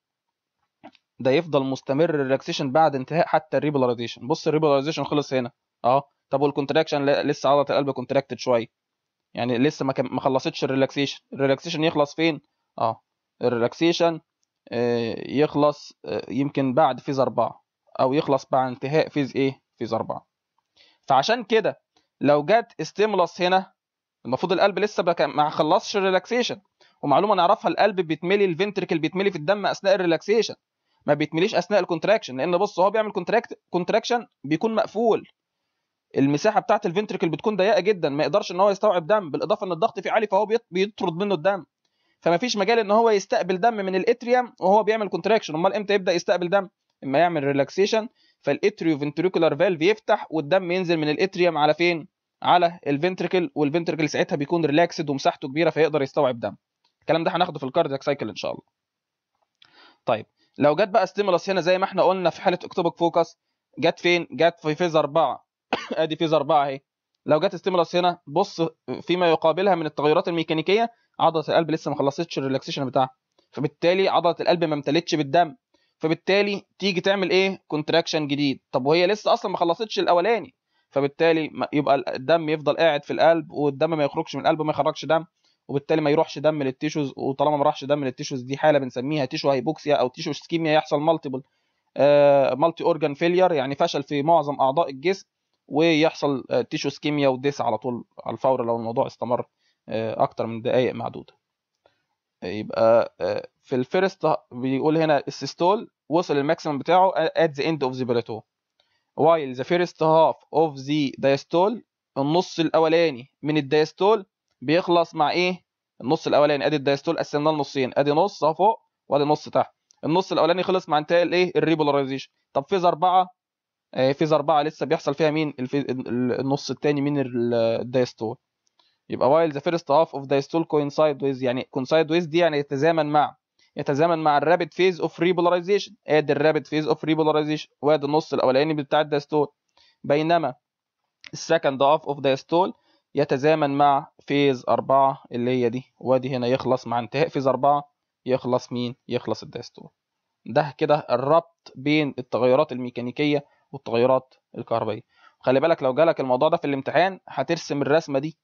ده يفضل مستمر الريلاكسيشن بعد انتهاء حتى الريبولاريزيشن بص الريبولاريزيشن خلص هنا اهو طب والكونتراكشن لسه عضله القلب كونتراكتد شويه يعني لسه ما ما خلصتش الريلاكسيشن الريلاكسيشن يخلص فين اه الريلاكسيشن آه يخلص آه يمكن بعد فيز أربعة أو يخلص بعد انتهاء فيز إيه فيز أربعة فعشان كده لو جت ستيمولس هنا المفروض القلب لسه بك... ما خلصش الريلاكسيشن ومعلومه نعرفها القلب بيتملي الفنتركل بيتملي في الدم اثناء الريلاكسيشن ما بيتمليش اثناء الكونتراكشن لان بص هو بيعمل كونتراكت كونتراكشن بيكون مقفول المساحه بتاعه الفنتركل بتكون ضيقه جدا ما يقدرش ان هو يستوعب دم بالاضافه ان الضغط فيه عالي فهو بيطرد منه الدم فما فيش مجال ان هو يستقبل دم من الاتريوم وهو بيعمل كونتراكشن امال امتى يبدا يستقبل دم اما يعمل ريلاكسيشن فالاتريو فنتريكولار فالف يفتح والدم ينزل من الاتريوم على فين على الفنتركل والفنتركل ساعتها بيكون ريلاكسد ومساحته كبيره فيقدر يستوعب دم الكلام ده هناخده في الكاردياك سايكل ان شاء الله طيب لو جت بقى ستيمولس هنا زي ما احنا قلنا في حاله اكتوبك فوكس جت فين جت في فيز 4 ادي فيز 4 اهي لو جت ستيمولس هنا بص فيما يقابلها من التغيرات الميكانيكيه عضله القلب لسه ما خلصتش الريلاكسيشن بتاعها فبالتالي عضله القلب ما امتلتش بالدم فبالتالي تيجي تعمل ايه كونتراكشن جديد طب وهي لسه اصلا ما خلصتش الاولاني فبالتالي يبقى الدم يفضل قاعد في القلب والدم ما يخرجش من القلب وما يخرجش دم وبالتالي ما يروحش دم للتيشوز وطالما ما راحش دم للتيشوز دي حاله بنسميها تيشو هايبوكسيا او تيشو سكيميا يحصل مالتيبل مالتي اورجان فيلير يعني فشل في معظم اعضاء الجسم ويحصل تيشو سكيميا وديس على طول على الفور لو الموضوع استمر اكتر من دقائق معدوده يبقى في الفيرست بيقول هنا السيستول وصل الماكسيمم بتاعه at the end of the plateau while the first half of the diastole النص الاولاني من الدايستول بيخلص مع ايه النص الاولاني ادي الدايستول قسمناه لنصين ادي نص اهو فوق وادي نص تحت النص الاولاني خلص مع انتهاء الايه الريبولاريزيشن طب فيز أربعة فيز أربعة لسه بيحصل فيها مين النص الثاني من الدايستول يبقى while the first half of diastole coincide with يعني coincide with دي يعني يتزامن مع يتزامن مع الرابid فيز اوف ريبولاريزيشن ادي الرابid فيز اوف ريبولاريزيشن وادي النص الاولاني بتاع الدايستول بينما السكند هاف اوف دايستول يتزامن مع فيز 4 اللي هي دي وادي هنا يخلص مع انتهاء فيز 4 يخلص مين يخلص الدايستول ده كده الربط بين التغيرات الميكانيكيه والتغيرات الكهربائيه خلي بالك لو جالك الموضوع ده في الامتحان هترسم الرسمه دي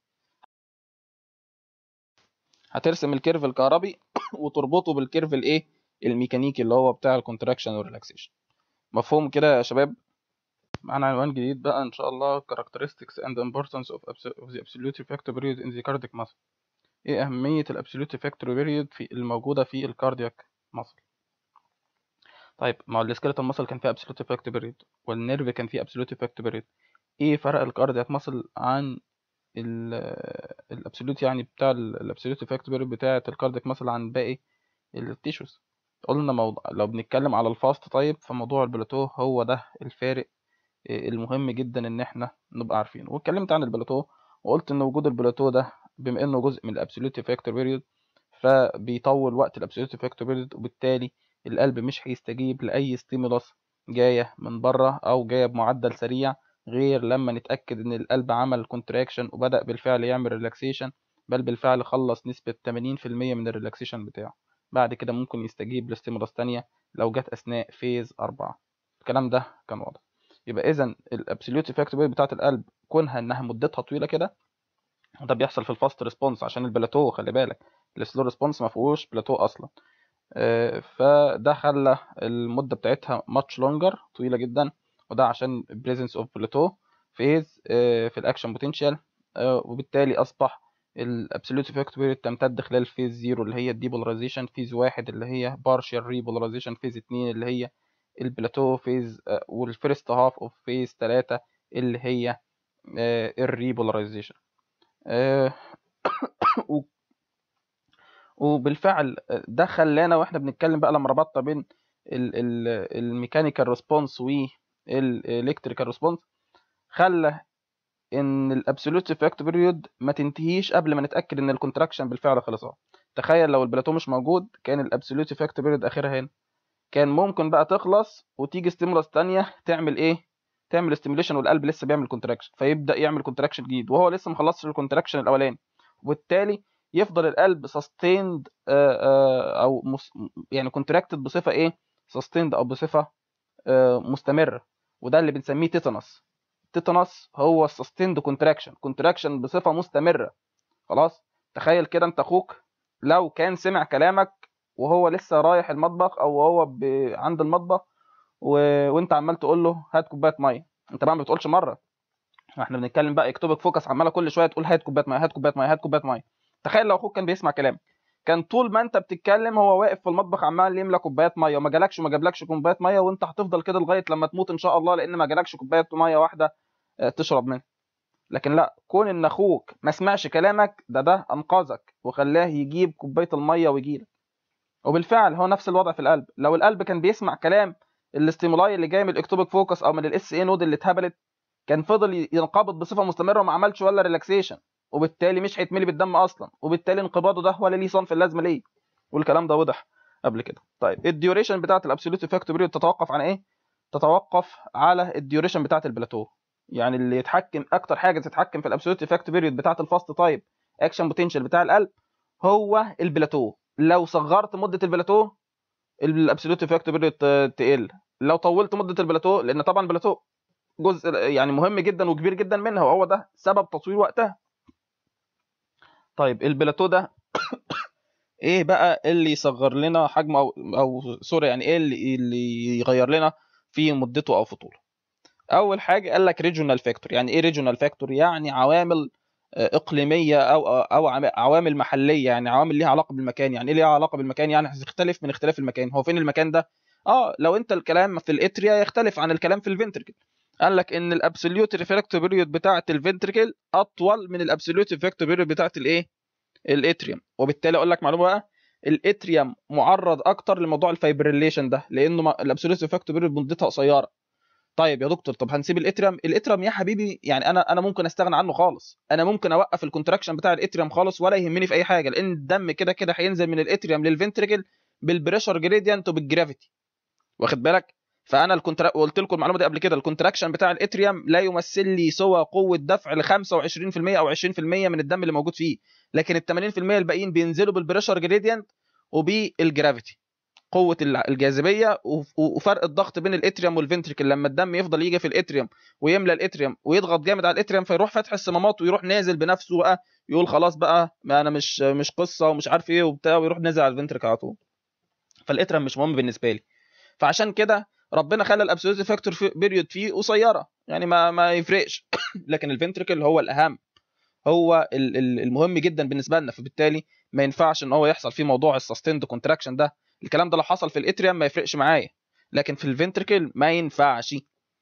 هترسم الكيرف الكهربي وتربطه بالكيرف الايه الميكانيكي اللي هو بتاع الكونتراكشن والريلاكسيشن مفهوم كده يا شباب معانا عنوان جديد بقى ان شاء الله characteristics and importance of, of the absolute effective period in the cardiac muscle ايه اهمية الابسولوت effective period في الموجودة في الكاردياك muscle طيب ما هو السكيلتال muscle كان فيه absolute effective period والنيرف كان فيه absolute effective period ايه فرق الكاردياك muscle عن الابسولوت يعني بتاع الابسولوت effective period بتاعة الكاردياك muscle عن باقي التيشوز قلنا موضوع لو بنتكلم على الفاست طيب فموضوع البلاتو هو ده الفارق المهم جدا ان احنا نبقى عارفينه واتكلمت عن البلاتو وقلت ان وجود البلاتو ده بما انه جزء من الابسولوت فاكتور بيريود فبيطول وقت الابسولوت فاكتور بيريود وبالتالي القلب مش هيستجيب لاي ستيمولس جايه من بره او جايه بمعدل سريع غير لما نتاكد ان القلب عمل كونتراكشن وبدا بالفعل يعمل ريلاكسيشن بل بالفعل خلص نسبه 80% من الريلاكسيشن بتاعه بعد كده ممكن يستجيب لستيمولس تانية لو جت اثناء فيز 4 الكلام ده كان واضح يبقى اذا الابسوليوت افكت بتاعه القلب كونها انها مدتها طويله كده وده بيحصل في الفاست ريسبونس عشان البلاتو خلي بالك السلو ريسبونس ما فيهوش بلاتو اصلا فده خلى المده بتاعتها ماتش لونجر طويله جدا وده عشان بريزنس اوف بلاتو فيز في الاكشن بوتنشال وبالتالي اصبح الابسوليوت افكت بيريد تمتد خلال فيز زيرو اللي هي الديبولاريزيشن فيز واحد اللي هي بارشال ريبولاريزيشن فيز اتنين اللي هي البلاتو فيز والفيرست هاف اوف فيز 3 اللي هي الريبولاريزيشن وبالفعل ده خلانا واحنا بنتكلم بقى لما ربطنا بين الميكانيكال ريسبونس والالكتريكال ريسبونس خلى ان الابسولوت افكت بيريود ما تنتهيش قبل ما نتاكد ان الكونتراكشن بالفعل خلص اهو تخيل لو البلاتو مش موجود كان الابسولوت افكت بيريود اخرها هنا كان ممكن بقى تخلص وتيجي ستيمولس تانية تعمل ايه تعمل ستيميليشن والقلب لسه بيعمل كونتراكشن فيبدا يعمل كونتراكشن جديد وهو لسه ما خلصش الكونتراكشن الاولاني وبالتالي يفضل القلب سستيند او مس يعني كونتراكتد بصفه ايه سستيند او بصفه مستمره وده اللي بنسميه تيتانوس تيتانوس هو السستيند كونتراكشن كونتراكشن بصفه مستمره خلاص تخيل كده انت اخوك لو كان سمع كلامك وهو لسه رايح المطبخ او هو ب... عند المطبخ و... وانت عمال تقول له هات كوبايه ميه انت بقى ما بتقولش مره احنا بنتكلم بقى اكتوبك فوكس عماله كل شويه تقول هات كوبايه ميه هات كوبايه ميه هات كوبايه ميه تخيل لو اخوك كان بيسمع كلامك كان طول ما انت بتتكلم هو واقف في المطبخ عمال يملى كوبايات ميه وما جالكش وما جابلكش كوبايه ميه وانت هتفضل كده لغايه لما تموت ان شاء الله لان ما جالكش كوبايه ميه واحده تشرب منها لكن لا كون ان اخوك ما سمعش كلامك ده ده انقذك وخلاه يجيب كوبايه الميه ويجيلك وبالفعل هو نفس الوضع في القلب لو القلب كان بيسمع كلام الاستيمولاي اللي جاي من الاكتوبيك فوكس او من الاس اي نود اللي اتهبلت كان فضل ينقبض بصفه مستمره وما عملش ولا ريلاكسيشن وبالتالي مش هيتملي بالدم اصلا وبالتالي انقباضه ده ولا ليه صنف اللازمه ليه والكلام ده وضح قبل كده طيب الديوريشن بتاعه الابسولوت افكت بيريود تتوقف عن ايه تتوقف على الديوريشن بتاعه البلاتو يعني اللي يتحكم اكتر حاجه تتحكم في الابسولوت افكت بيريود بتاعه الفاست تايب اكشن بوتنشال بتاع القلب هو البلاتو لو صغرت مده البلاتو الابسولوت افكت بيريود تقل لو طولت مده البلاتو لان طبعا البلاتو جزء يعني مهم جدا وكبير جدا منها وهو ده سبب تطوير وقتها طيب البلاتو ده ايه بقى اللي يصغر لنا حجمه او او سوري يعني ايه اللي اللي يغير لنا في مدته او في طوله اول حاجه قال لك ريجونال فاكتور يعني ايه ريجونال فاكتور يعني عوامل اقليميه او او عوامل محليه يعني عوامل ليها علاقه بالمكان يعني ايه ليها علاقه بالمكان يعني هتختلف من اختلاف المكان هو فين المكان ده اه لو انت الكلام في الاتريا يختلف عن الكلام في الفنتركل قال لك ان الابسوليوت ريفراكتيف بيريود بتاعه الفنتركل اطول من الابسوليوت ريفراكتيف بيريود بتاعه الايه الاتريوم وبالتالي اقول لك معلومه بقى الاتريوم معرض اكتر لموضوع الفايبريليشن ده لانه الابسوليوت ريفراكتيف بيريود مدتها قصيره طيب يا دكتور طب هنسيب الاتريوم الاتريوم يا حبيبي يعني انا انا ممكن استغنى عنه خالص انا ممكن اوقف الكونتراكشن بتاع الاتريوم خالص ولا يهمني في اي حاجه لان الدم كده كده هينزل من الاتريوم للفنتركل بالبريشر جريدينت وبالجرافيتي واخد بالك فانا الكونترا قلت لكم المعلومه دي قبل كده الكونتراكشن بتاع الاتريوم لا يمثل لي سوى قوه دفع ل 25% او 20% من الدم اللي موجود فيه لكن ال 80% الباقيين بينزلوا بالبريشر جريدينت وبالجرافيتي قوه الجاذبيه وفرق الضغط بين الاتريوم والفنتريكل لما الدم يفضل يجي في الاتريوم ويملى الاتريوم ويضغط جامد على الاتريوم فيروح فتح الصمامات ويروح نازل بنفسه بقى يقول خلاص بقى ما انا مش مش قصه ومش عارف ايه وبتاع ويروح نازل على الفنتريكل على طول فالاتريوم مش مهم بالنسبه لي فعشان كده ربنا خلى الابسولوت فاكتور بيريود فيه قصيره يعني ما ما يفرقش لكن الفنتريكل هو الاهم هو المهم جدا بالنسبه لنا فبالتالي ما ينفعش ان هو يحصل فيه موضوع السستيند كونتراكشن ده الكلام ده لو حصل في الاتريوم ما يفرقش معايا لكن في الفنتركل ما ينفعش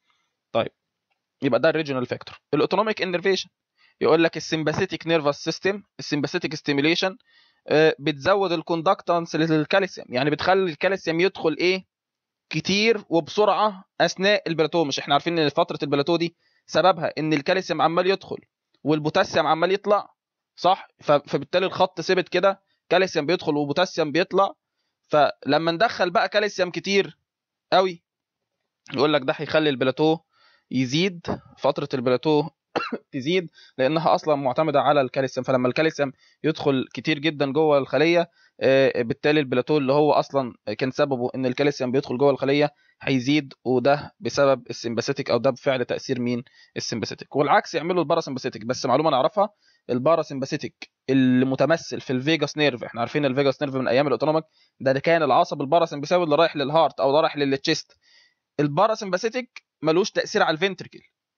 طيب يبقى ده الريجونال فاكتور الاوتونوميك انرفيشن يقول لك السمباثيتيك نيرفس سيستم السمباثيتيك ستيميليشن بتزود الكوندكتنس للكالسيوم يعني بتخلي الكالسيوم يدخل ايه كتير وبسرعه اثناء البلاتو مش احنا عارفين ان فتره البلاتو دي سببها ان الكالسيوم عمال يدخل والبوتاسيوم عمال يطلع صح فبالتالي الخط ثبت كده كالسيوم بيدخل وبوتاسيوم بيطلع فلما ندخل بقى كالسيوم كتير قوي يقول لك ده هيخلي البلاتو يزيد فتره البلاتو تزيد لانها اصلا معتمده على الكالسيوم فلما الكالسيوم يدخل كتير جدا جوه الخليه بالتالي البلاتو اللي هو اصلا كان سببه ان الكالسيوم بيدخل جوه الخليه هيزيد وده بسبب السمباثيتك او ده بفعل تاثير مين السمباثيتك والعكس يعملوا الباراسمباثيتك بس معلومه نعرفها الباراسمباثيتك المتمثل في الفيجاس نيرف احنا عارفين الفيجاس نيرف من ايام الاوتونوميك ده, ده كان العصب الباراسمبثاوي اللي رايح للهارت او رايح للتشيست الباراسمباثيتك ملوش تاثير على الفنتركل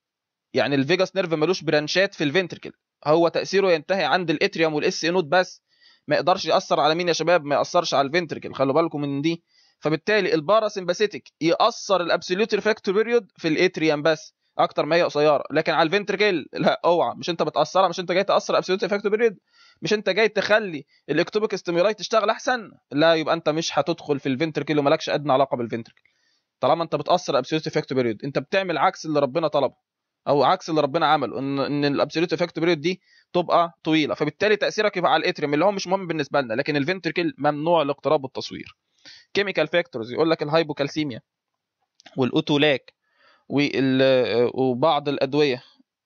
يعني الفيجاس نيرف ملوش برانشات في الفنتركل هو تاثيره ينتهي عند الاتريوم والاس نود بس ما يقدرش ياثر على مين يا شباب ما ياثرش على الفنتركل خلوا بالكم من دي فبالتالي الباراسمباثيتك ياثر الابسوليوت ريفراكتور بيريود في الاتريوم بس اكتر ما هي قصيره لكن على الفنتركل لا اوعى مش انت بتاثرها مش انت جاي تاثر ابسوليوت ريفراكتور بيريود مش انت جاي تخلي الاكتوبيك ستيمولاي تشتغل احسن لا يبقى انت مش هتدخل في الفنتركل ومالكش ادنى علاقه بالفنتركل طالما انت بتاثر ابسوليوت ريفراكتور بيريود انت بتعمل عكس اللي ربنا طلبه او عكس اللي ربنا عمله ان ان الابسوليوت افكت بيريود دي تبقى طويله فبالتالي تاثيرك يبقى على الاتريوم اللي هو مش مهم بالنسبه لنا لكن الفنتركل ممنوع الاقتراب والتصوير كيميكال فاكتورز يقول لك الهايبوكالسيميا والاوتولاك وبعض الادويه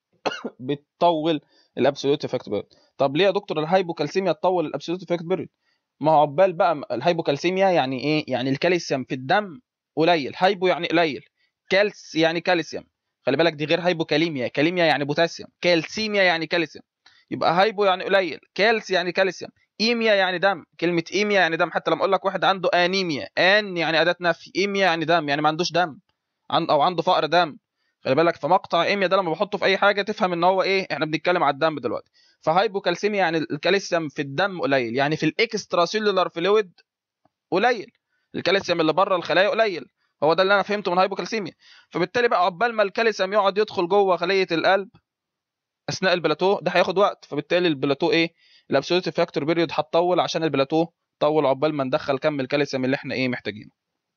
بتطول الابسوليوت افكت بيريود طب ليه يا دكتور الهايبوكالسيميا تطول الابسوليوت افكت بيريود ما هو عقبال بقى الهايبوكالسيميا يعني ايه يعني الكالسيوم في الدم قليل هايبو يعني قليل كالس يعني كالسيوم خلي بالك دي غير هايبوكاليميا كاليميا يعني بوتاسيوم كالسيميا يعني كالسيوم يبقى هايبو يعني قليل كالس يعني كالسيوم ايميا يعني دم كلمه ايميا يعني دم حتى لما اقول لك واحد عنده انيميا ان يعني اداه نفي ايميا يعني دم يعني ما عندوش دم او عنده فقر دم خلي بالك فمقطع ايميا ده لما بحطه في اي حاجه تفهم ان هو ايه احنا بنتكلم على الدم دلوقتي فهايبوكالسيميا يعني الكالسيوم في الدم قليل يعني في الاكسترا سيلولار فلويد قليل الكالسيوم اللي بره الخلايا قليل هو ده اللي انا فهمته من هايبوكالسيميا فبالتالي بقى عقبال ما الكالسيوم يقعد يدخل جوه خليه القلب اثناء البلاتو ده هياخد وقت فبالتالي البلاتو ايه الابسوليوت فاكتور بيريود هتطول عشان البلاتو طول عقبال ما ندخل كم الكالسيوم اللي احنا ايه محتاجينه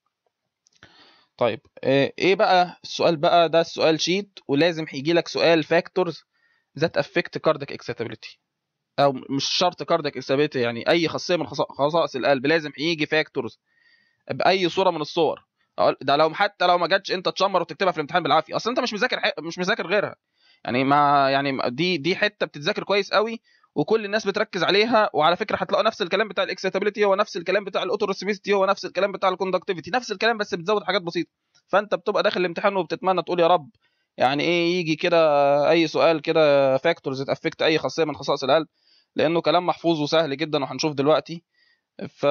طيب ايه بقى السؤال بقى ده السؤال شيت ولازم هيجي لك سؤال فاكتورز ذات افكت كارديك اكسيتابيليتي او مش شرط كارديك اكسيتابيليتي يعني اي خاصيه من خصائص القلب لازم هيجي فاكتورز باي صوره من الصور ده لو حتى لو ما جاتش انت تشمر وتكتبها في الامتحان بالعافيه اصل انت مش مذاكر مش مذاكر غيرها يعني ما يعني دي دي حته بتتذاكر كويس قوي وكل الناس بتركز عليها وعلى فكره هتلاقوا نفس الكلام بتاع الاكسيتابيليتي هو نفس الكلام بتاع الاوتوريسيبيستي هو نفس الكلام بتاع الكوندكتيفيتي نفس الكلام بس بتزود حاجات بسيطه فانت بتبقى داخل الامتحان وبتتمنى تقول يا رب يعني ايه يجي كده اي سؤال كده فاكتورز تافكت اي خاصيه من خصائص القلب لانه كلام محفوظ وسهل جدا وهنشوف دلوقتي ف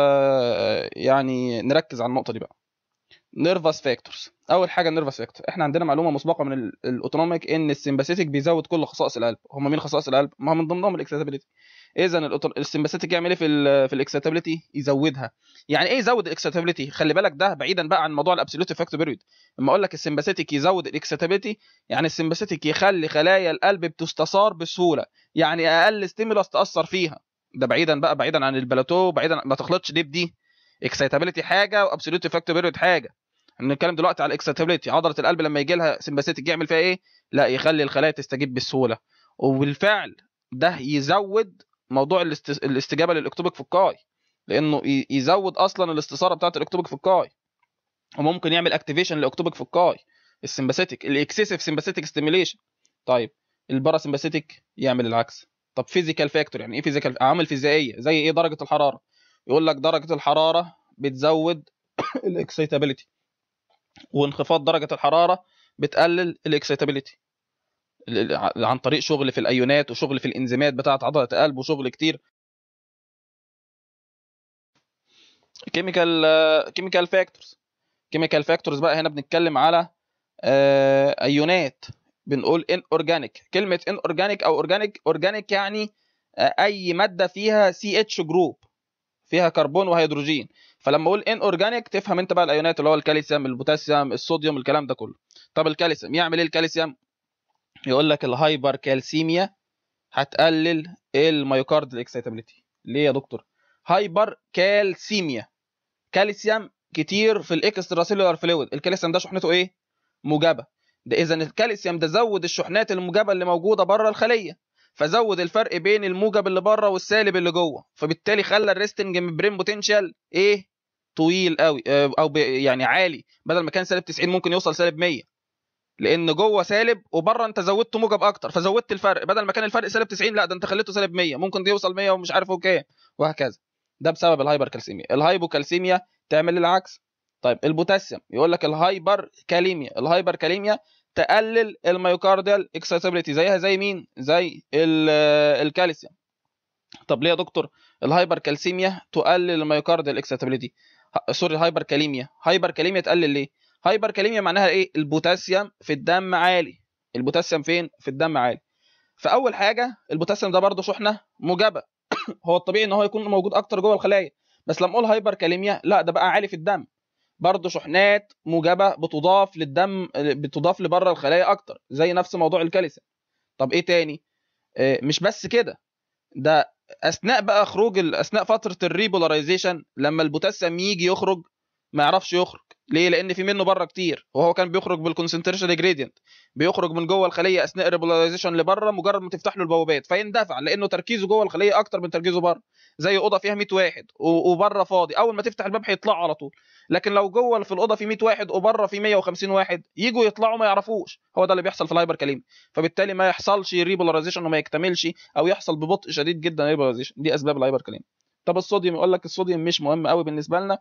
يعني نركز على النقطه دي بقى نيرفس فاكتورز اول حاجه النيرفس فاكتور احنا عندنا معلومه مسبقه من الاوتونوميك ان السمباثيتك بيزود كل خصائص القلب هم مين خصائص القلب ما من ضمنهم الاكسيتابيليتي اذا السمباثيتك يعمل ايه في ال في الاكسيتابيليتي يزودها يعني ايه يزود الاكسيتابيليتي خلي بالك ده بعيدا بقى عن موضوع الابسوليوت فاكتور بيريود لما اقول لك السمباثيتك يزود الاكسيتابيليتي يعني السمباثيتك يخلي خلايا القلب بتستثار بسهوله يعني اقل ستيمولاس تاثر فيها ده بعيدا بقى بعيدا عن البلاتو بعيدا ما تخلطش دي بدي اكسيتابيليتي حاجه وابسوليوت فاكتور بيريود حاجه بنتكلم دلوقتي على الاكسيتابيليتي عضله القلب لما يجي لها سمباثيتك يعمل فيها ايه لا يخلي الخلايا تستجيب بسهوله وبالفعل ده يزود موضوع الاستجابه للاكتوبيك فوكاي لانه ي- يزود اصلا الاستثاره بتاعه الاكتوبيك في الكاي وممكن يعمل اكتيفيشن لاكتوبيك في الكاي السمباثيك الاكسسيف سمباثيك ستيميليشن طيب الباراسمباثيك يعمل العكس طب فيزيكال فاكتور يعني ايه فيزيكال عوامل فيزيائيه زي ايه درجه الحراره يقول لك درجه الحراره بتزود الاكسيتابيليتي وانخفاض درجه الحراره بتقلل الاكسيتابيليتي عن طريق شغل في الايونات وشغل في الانزيمات بتاعه عضله القلب وشغل كتير كيميكال كيميكال فاكتورز كيميكال فاكتورز بقى هنا بنتكلم على آه، ايونات بنقول ان اورجانيك كلمه ان اورجانيك او اورجانيك اورجانيك يعني آه، اي ماده فيها سي اتش جروب فيها كربون وهيدروجين فلما اقول ان اورجانيك تفهم انت بقى الايونات اللي هو الكالسيوم البوتاسيوم الصوديوم الكلام ده كله طب الكالسيوم يعمل ايه الكالسيوم يقول لك الهايبر كالسيميا هتقلل الميوكارد اكسيتابيليتي ليه يا دكتور هايبر كالسيميا كالسيوم كتير في الاكسترا سيلولار فلويد الكالسيوم ده شحنته ايه موجبه ده اذا الكالسيوم ده زود الشحنات الموجبه اللي موجوده بره الخليه فزود الفرق بين الموجب اللي بره والسالب اللي جوه فبالتالي خلى الريستنج ممبرين بوتنشال ايه طويل قوي آه، او ب- يعني عالي بدل ما كان سالب 90 ممكن يوصل سالب 100 لان جوه سالب وبره انت زودت موجب اكتر فزودت الفرق بدل ما كان الفرق سالب 90 لا ده انت خليته سالب 100 ممكن يوصل 100 ومش عارف هو كام وهكذا ده بسبب الهايبر كالسيميا الهايبوكالسيميا تعمل العكس طيب البوتاسيوم يقول لك الهايبر كاليميا الهايبر كاليميا تقلل الميوكارديال اكسيتابيليتي زيها زي مين زي ال- الكالسيوم طب ليه يا دكتور الهايبر كالسيميا تقلل الميوكارديال اكسيتابيليتي سوري هايبر كاليميا هايبر كاليميا تقلل ليه هايبر كاليميا معناها ايه البوتاسيوم في الدم عالي البوتاسيوم فين في الدم عالي فاول حاجه البوتاسيوم ده برضه شحنه موجبه هو الطبيعي ان هو يكون موجود اكتر جوه الخلايا بس لما اقول هايبر كاليميا لا ده بقى عالي في الدم برضه شحنات موجبه بتضاف للدم بتضاف لبره الخلايا اكتر زي نفس موضوع الكالسيوم طب ايه تاني آه، مش بس كده ده اثناء بقى خروج ال- اثناء فتره الريبولاريزيشن لما البوتاسيوم يجي يخرج ما يعرفش يخرج ليه لان في منه بره كتير وهو كان بيخرج بالكونسنتريشن جريدينت بيخرج من جوه الخليه اثناء الريبولاريزيشن لبره مجرد ما تفتح له البوابات فيندفع لانه تركيزه جوه الخليه اكتر من تركيزه بره زي اوضه فيها 100 واحد و- وبره فاضي اول ما تفتح الباب هيطلعوا على طول لكن لو جوه في الاوضه في 100 واحد وبره في 150 واحد يجوا يطلعوا ما يعرفوش هو ده اللي بيحصل في الهايبر كاليمي فبالتالي ما يحصلش ريبولاريزيشن وما يكتملش او يحصل ببطء شديد جدا ريبولاريزيشن دي اسباب الهايبر كاليمي طب الصوديوم يقول لك الصوديوم مش مهم قوي بالنسبه لنا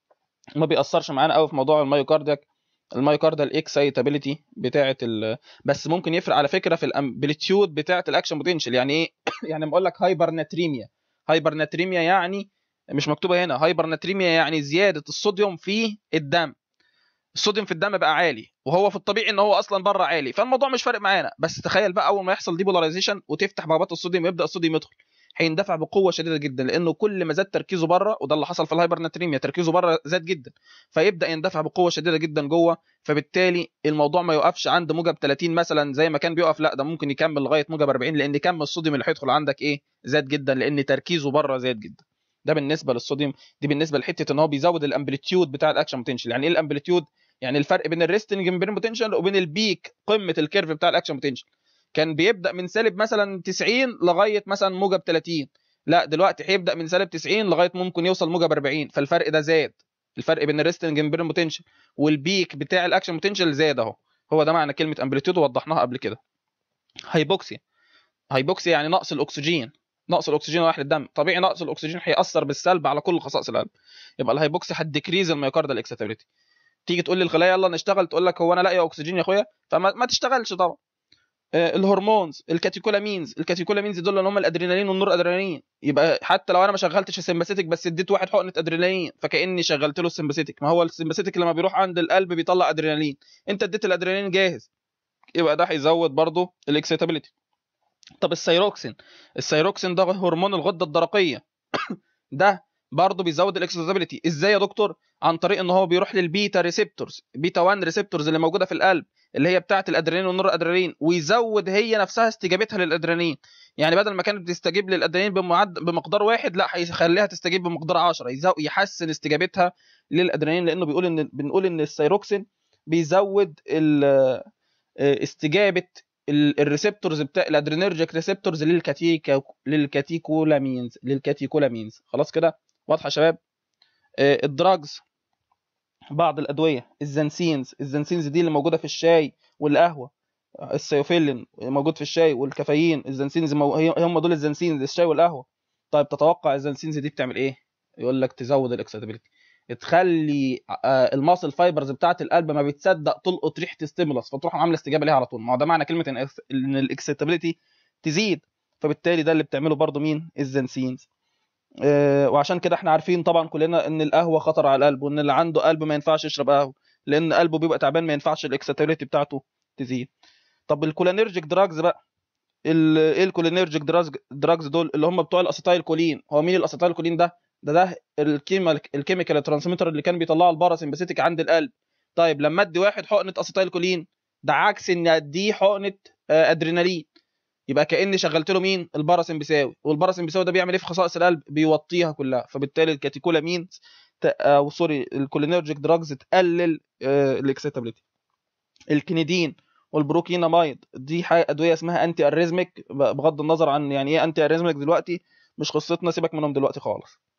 ما بيأثرش معانا قوي في موضوع المايوكاردياك المايوكاردال اكسايتابيليتي بتاعه ال... بس ممكن يفرق على فكره في الامبليتيود بتاعه الاكشن بوتنشال يعني ايه يعني بقول لك هايبر ناتريميا هايبر ناتريميا يعني مش مكتوبه هنا هايبر ناتريميا يعني زياده الصوديوم في الدم الصوديوم في الدم بقى عالي وهو في الطبيعي ان هو اصلا بره عالي فالموضوع مش فارق معانا بس تخيل بقى اول ما يحصل ديبولاريزيشن وتفتح بوابات الصوديوم يبدا الصوديوم يدخل هيندفع بقوه شديده جدا لانه كل ما زاد تركيزه بره وده اللي حصل في الهايبر ناتريميا تركيزه بره زاد جدا فيبدا يندفع بقوه شديده جدا جوه فبالتالي الموضوع ما يوقفش عند موجب 30 مثلا زي ما كان بيقف لا ده ممكن يكمل لغايه موجب 40 لان كم الصوديوم اللي هيدخل عندك ايه زاد جدا لان تركيزه بره زاد جدا ده بالنسبه للصوديوم دي بالنسبه لحته ان هو بيزود الامبليتيود بتاع الاكشن بوتنشال يعني ايه الامبليتيود يعني الفرق بين الريستنج ممبرين بوتنشال وبين البيك قمه الكيرف بتاع الاكشن بوتنشال كان بيبدا من سالب مثلا 90 لغايه مثلا موجب 30 لا دلوقتي هيبدا من سالب 90 لغايه ممكن يوصل موجب 40 فالفرق ده زاد الفرق بين الريستنج ممبرين بوتنشال والبيك بتاع الاكشن بوتنشال زاد اهو هو ده معنى كلمه امبليتيود ووضحناها قبل كده هايبوكسيا هايبوكسيا يعني نقص الاكسجين نقص الاكسجين رايح للدم طبيعي نقص الاكسجين هياثر بالسلب على كل خصائص القلب يبقى الهايبوكسيا هتديكريز الميوكاردال اكسيتابيليتي تيجي تقول للخلايا يلا نشتغل تقول لك هو انا لاقي اكسجين يا اخويا فما ما تشتغلش طبعا آه، الهرمونز الكاتيكولامينز الكاتيكولامينز دول اللي هم الادرينالين والنور ادرينالين يبقى حتى لو انا ما شغلتش السمباثيتك بس اديت واحد حقنه ادرينالين فكاني شغلت له السمباثيتك ما هو السمباثيتك لما بيروح عند القلب بيطلع ادرينالين انت اديت الادرينالين جاهز يبقى ده هيزود برضه الاكسيتابيليتي طب السيروكسين السيروكسين ده هرمون الغده الدرقيه ده برضه بيزود الاكسيتابيليتي ازاي يا دكتور عن طريق ان هو بيروح للبيتا ريسبتورز بيتا 1 ريسبتورز اللي موجوده في القلب اللي هي بتاعه الادرينالين والنور الادرينالين ويزود هي نفسها استجابتها للادرينالين يعني بدل ما كانت بتستجيب للادرينالين بمعد بمقدار واحد لا هيخليها تستجيب بمقدار 10 يزو- يحسن استجابتها للادرينالين لانه بيقول ان بنقول ان السيروكسين بيزود ال- استجابه ال- الريسبتورز بتاع الادرينرجيك ريسبتورز للكاتيكا للكاتيكولامينز للكاتيكولامينز خلاص كده واضحه يا شباب آه، الدراجز بعض الادويه الزنسينز الزنسينز دي اللي موجوده في الشاي والقهوه السيوفيلين موجود في الشاي والكافيين الزنسينز مو... هي- هم دول الزنسينز الشاي والقهوه طيب تتوقع الزنسينز دي بتعمل ايه يقول لك تزود الاكسيتابيلتي تخلي آه، الماسل فايبرز بتاعه القلب ما بتصدق تلقط ريحه ستيمولس فتروح عامله استجابه ليها على طول ما هو ده معنى كلمه ان ان الاكسيتابيلتي تزيد فبالتالي ده اللي بتعمله برضو مين الزنسينز آه، وعشان كده احنا عارفين طبعا كلنا ان القهوه خطر على القلب وان اللي عنده قلب ما ينفعش يشرب قهوه لان قلبه بيبقى تعبان ما ينفعش الاكسيتابيلتي بتاعته تزيد طب الكولينرجيك دراجز بقى ال- ايه الكولينرجيك دراجز دراجز دول اللي هم بتوع الاسيتايل كولين هو مين الاسيتايل كولين ده ده ده الكيميكال الكيميكال ترانسميتر اللي كان بيطلعه الباراسمباثيك عند القلب طيب لما ادي واحد حقنه اسيتايل كولين ده عكس ان اديه حقنه آه، ادرينالين يبقى كاني شغلت له مين الباراسمبثاوي والباراسمبثاوي ده بيعمل ايه في خصائص القلب بيوطيها كلها فبالتالي الكاتيكولامينز ت- او سوري الكولينرجيك دراجز تقلل الاكسيتابيليتي الكنيدين والبروكينامايد دي حاجة ادويه اسمها انتي اريزميك بغض النظر عن يعني ايه انتي اريزميك دلوقتي مش قصتنا سيبك منهم دلوقتي خالص